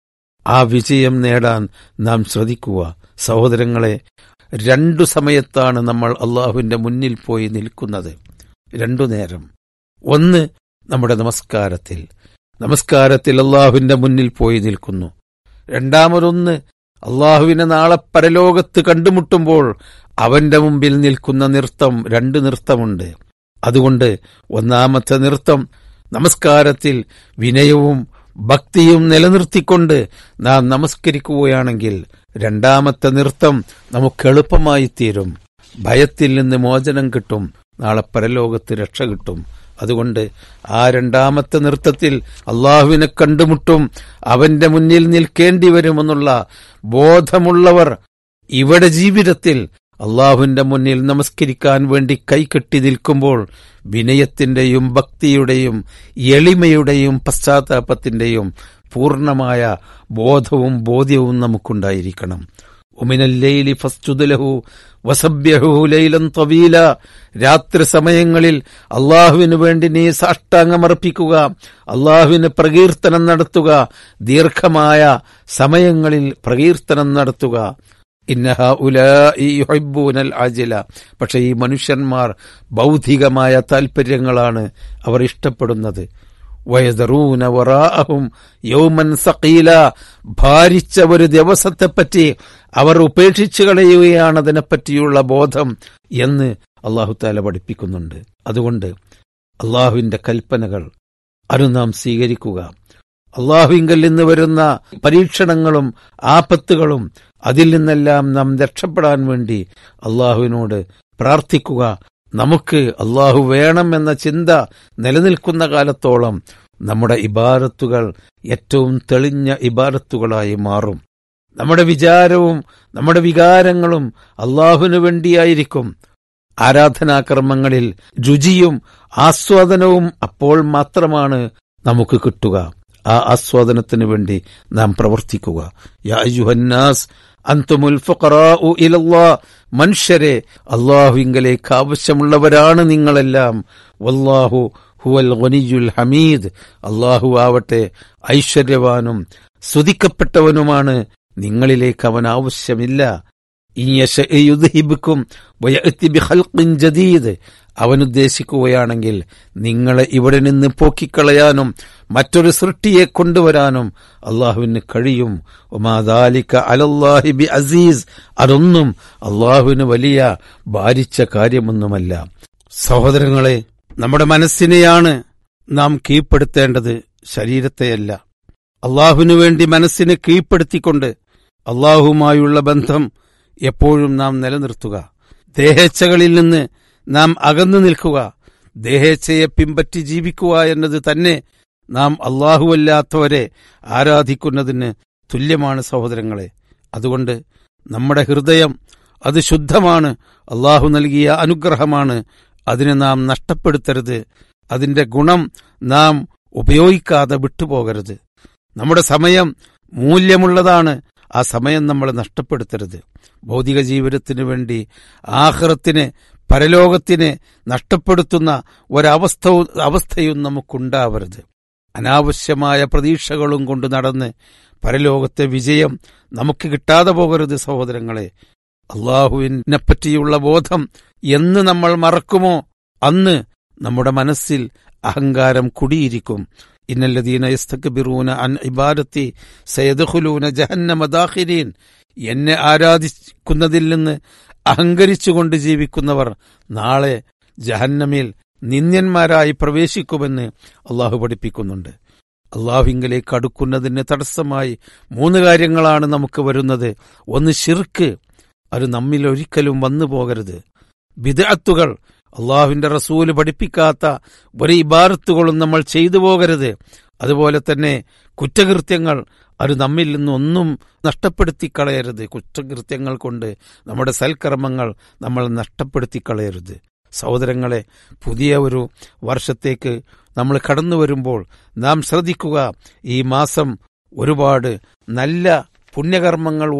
ആ വിജയം നേടാൻ നാം ശ്രദ്ധിക്കുക സഹോദരങ്ങളെ രണ്ടു സമയത്താണ് നമ്മൾ അള്ളാഹുവിന്റെ മുന്നിൽ പോയി നിൽക്കുന്നത് രണ്ടു നേരം ഒന്ന് നമ്മുടെ നമസ്കാരത്തിൽ നമസ്കാരത്തിൽ അള്ളാഹുവിന്റെ മുന്നിൽ പോയി നിൽക്കുന്നു രണ്ടാമതൊന്ന് അള്ളാഹുവിനെ നാളെ പരലോകത്ത് കണ്ടുമുട്ടുമ്പോൾ അവന്റെ മുമ്പിൽ നിൽക്കുന്ന നൃത്തം രണ്ട് നൃത്തമുണ്ട് അതുകൊണ്ട് ഒന്നാമത്തെ നൃത്തം നമസ്കാരത്തിൽ വിനയവും ഭക്തിയും നിലനിർത്തിക്കൊണ്ട് നാം നമസ്കരിക്കുകയാണെങ്കിൽ രണ്ടാമത്തെ നൃത്തം നമുക്ക് എളുപ്പമായി തീരും ഭയത്തിൽ നിന്ന് മോചനം കിട്ടും നാളെ പരലോകത്ത് രക്ഷ കിട്ടും അതുകൊണ്ട് ആ രണ്ടാമത്തെ നൃത്തത്തിൽ അള്ളാഹുവിനെ കണ്ടുമുട്ടും അവന്റെ മുന്നിൽ നിൽക്കേണ്ടി വരുമെന്നുള്ള ബോധമുള്ളവർ ഇവിടെ ജീവിതത്തിൽ അള്ളാഹുവിന്റെ മുന്നിൽ നമസ്കരിക്കാൻ വേണ്ടി കൈകെട്ടി നിൽക്കുമ്പോൾ വിനയത്തിന്റെയും ഭക്തിയുടെയും എളിമയുടെയും പശ്ചാത്താപത്തിന്റെയും പൂർണ്ണമായ ബോധവും ബോധ്യവും നമുക്കുണ്ടായിരിക്കണം ഉമിനല്ലൈലി ഫസ്തുദലഹു വസബ്യഹു ലൈലൻ തവീല രാത്രി സമയങ്ങളിൽ അള്ളാഹുവിനു വേണ്ടി നീ സാഷ്ടാംഗമർപ്പിക്കുക അള്ളാഹുവിന് പ്രകീർത്തനം നടത്തുക ദീർഘമായ സമയങ്ങളിൽ പ്രകീർത്തനം നടത്തുക ഇന്നഹ ഉലൂനൽ ആജില പക്ഷെ ഈ മനുഷ്യന്മാർ ബൗദ്ധികമായ താൽപര്യങ്ങളാണ് അവർ ഇഷ്ടപ്പെടുന്നത് വയതറൂന വറാഅഹും യൗമൻ സഖീല ഭാരിച്ച ഒരു ദിവസത്തെപ്പറ്റി അവർ ഉപേക്ഷിച്ചു കളയുകയാണ് അതിനെപ്പറ്റിയുള്ള ബോധം എന്ന് അള്ളാഹുത്താല പഠിപ്പിക്കുന്നുണ്ട് അതുകൊണ്ട് അള്ളാഹുവിന്റെ കൽപ്പനകൾ അത് നാം സ്വീകരിക്കുക അള്ളാഹുവിങ്കൽ നിന്ന് വരുന്ന പരീക്ഷണങ്ങളും ആപത്തുകളും അതിൽ നിന്നെല്ലാം നാം രക്ഷപ്പെടാൻ വേണ്ടി അള്ളാഹുവിനോട് പ്രാർത്ഥിക്കുക നമുക്ക് അള്ളാഹു വേണം എന്ന ചിന്ത നിലനിൽക്കുന്ന കാലത്തോളം നമ്മുടെ ഇബാരത്തുകൾ ഏറ്റവും തെളിഞ്ഞ ഇബാരത്തുകളായി മാറും നമ്മുടെ വിചാരവും നമ്മുടെ വികാരങ്ങളും അള്ളാഹുവിനു വേണ്ടിയായിരിക്കും ആരാധനാകർമ്മങ്ങളിൽ രുചിയും ആസ്വാദനവും അപ്പോൾ മാത്രമാണ് നമുക്ക് കിട്ടുക ആ ആസ്വാദനത്തിന് വേണ്ടി നാം പ്രവർത്തിക്കുക യാ അയ്യുഹന്നാസ് അന്തുമുൽ ഫുഖറാഉ ഇലല്ലാ മനുഷ്യരെ അള്ളാഹുവിങ്കലേക്ക് ആവശ്യമുള്ളവരാണ് നിങ്ങളെല്ലാം വല്ലാഹു ഹുവൽ ഗനിയുൽ ഹമീദ് അള്ളാഹു ആവട്ടെ ഐശ്വര്യവാനും സ്തുതിക്കപ്പെട്ടവനുമാണ് നിങ്ങളിലേക്ക് അവൻ ആവശ്യമില്ല യുദ്ഹിബിക്കും ജദീദ് അവൻ ഉദ്ദേശിക്കുകയാണെങ്കിൽ നിങ്ങളെ ഇവിടെ നിന്ന് പോക്കിക്കളയാനും മറ്റൊരു സൃഷ്ടിയെ കൊണ്ടുവരാനും അള്ളാഹുവിന് കഴിയും ഒമാദാലിക്ക അലല്ലാഹിബി അസീസ് അതൊന്നും അള്ളാഹുവിന് വലിയ ഭാരിച്ച കാര്യമൊന്നുമല്ല സഹോദരങ്ങളെ നമ്മുടെ മനസ്സിനെയാണ് നാം കീഴ്പ്പെടുത്തേണ്ടത് ശരീരത്തെയല്ല അള്ളാഹുവിനു വേണ്ടി മനസ്സിനെ കീഴ്പ്പെടുത്തിക്കൊണ്ട് അള്ളാഹുവുമായുള്ള ബന്ധം എപ്പോഴും നാം നിലനിർത്തുക ദേഹേച്ഛകളിൽ നിന്ന് നാം അകന്നു നിൽക്കുക ദേഹേച്ഛയെ പിമ്പറ്റി ജീവിക്കുക എന്നത് തന്നെ നാം അള്ളാഹുവല്ലാത്തവരെ ആരാധിക്കുന്നതിന് തുല്യമാണ് സഹോദരങ്ങളെ അതുകൊണ്ട് നമ്മുടെ ഹൃദയം അത് ശുദ്ധമാണ് അള്ളാഹു നൽകിയ അനുഗ്രഹമാണ് അതിനെ നാം നഷ്ടപ്പെടുത്തരുത് അതിന്റെ ഗുണം നാം ഉപയോഗിക്കാതെ വിട്ടുപോകരുത് നമ്മുടെ സമയം മൂല്യമുള്ളതാണ് ആ സമയം നമ്മൾ നഷ്ടപ്പെടുത്തരുത് ഭൗതിക ജീവിതത്തിന് വേണ്ടി ആഹ്റത്തിന് പരലോകത്തിന് നഷ്ടപ്പെടുത്തുന്ന ഒരവസ്ഥ അവസ്ഥയും നമുക്കുണ്ടാവരുത് അനാവശ്യമായ പ്രതീക്ഷകളും കൊണ്ട് നടന്ന് പരലോകത്തെ വിജയം നമുക്ക് കിട്ടാതെ പോകരുത് സഹോദരങ്ങളെ അള്ളാഹുവിനെ പറ്റിയുള്ള ബോധം എന്ന് നമ്മൾ മറക്കുമോ അന്ന് നമ്മുടെ മനസ്സിൽ അഹങ്കാരം കുടിയിരിക്കും ഇന്നല്ലദീന യസ്തക്ബിറൂന അൻ ഇബാദത്തി സയദ്ഖുലൂന ജഹന്നമ ദാഖിരീൻ എന്നെ ആരാധിക്കുന്നതിൽ നിന്ന് അഹങ്കരിച്ചുകൊണ്ട് ജീവിക്കുന്നവർ നാളെ ജഹന്നമിൽ നിന്ദ്യന്മാരായി പ്രവേശിക്കുമെന്ന് അള്ളാഹു പഠിപ്പിക്കുന്നുണ്ട് അള്ളാഹുവിങ്കലേക്ക് അടുക്കുന്നതിന് തടസ്സമായി മൂന്ന് കാര്യങ്ങളാണ് നമുക്ക് വരുന്നത് ഒന്ന് ഷിർക്ക് അത് നമ്മിൽ ഒരിക്കലും വന്നു പോകരുത് ബിദഅത്തുകൾ അള്ളാഹുവിന്റെ റസൂല് പഠിപ്പിക്കാത്ത ഒരു ഇബാറത്തുകളും നമ്മൾ ചെയ്തു പോകരുത് അതുപോലെ തന്നെ കുറ്റകൃത്യങ്ങൾ അത് നമ്മിൽ നിന്നൊന്നും നഷ്ടപ്പെടുത്തി കളയരുത് കുറ്റകൃത്യങ്ങൾ കൊണ്ട് നമ്മുടെ സൽക്കർമ്മങ്ങൾ നമ്മൾ നഷ്ടപ്പെടുത്തി കളയരുത് സഹോദരങ്ങളെ പുതിയ ഒരു വർഷത്തേക്ക് നമ്മൾ കടന്നു വരുമ്പോൾ നാം ശ്രദ്ധിക്കുക ഈ മാസം ഒരുപാട് നല്ല പുണ്യകർമ്മങ്ങൾ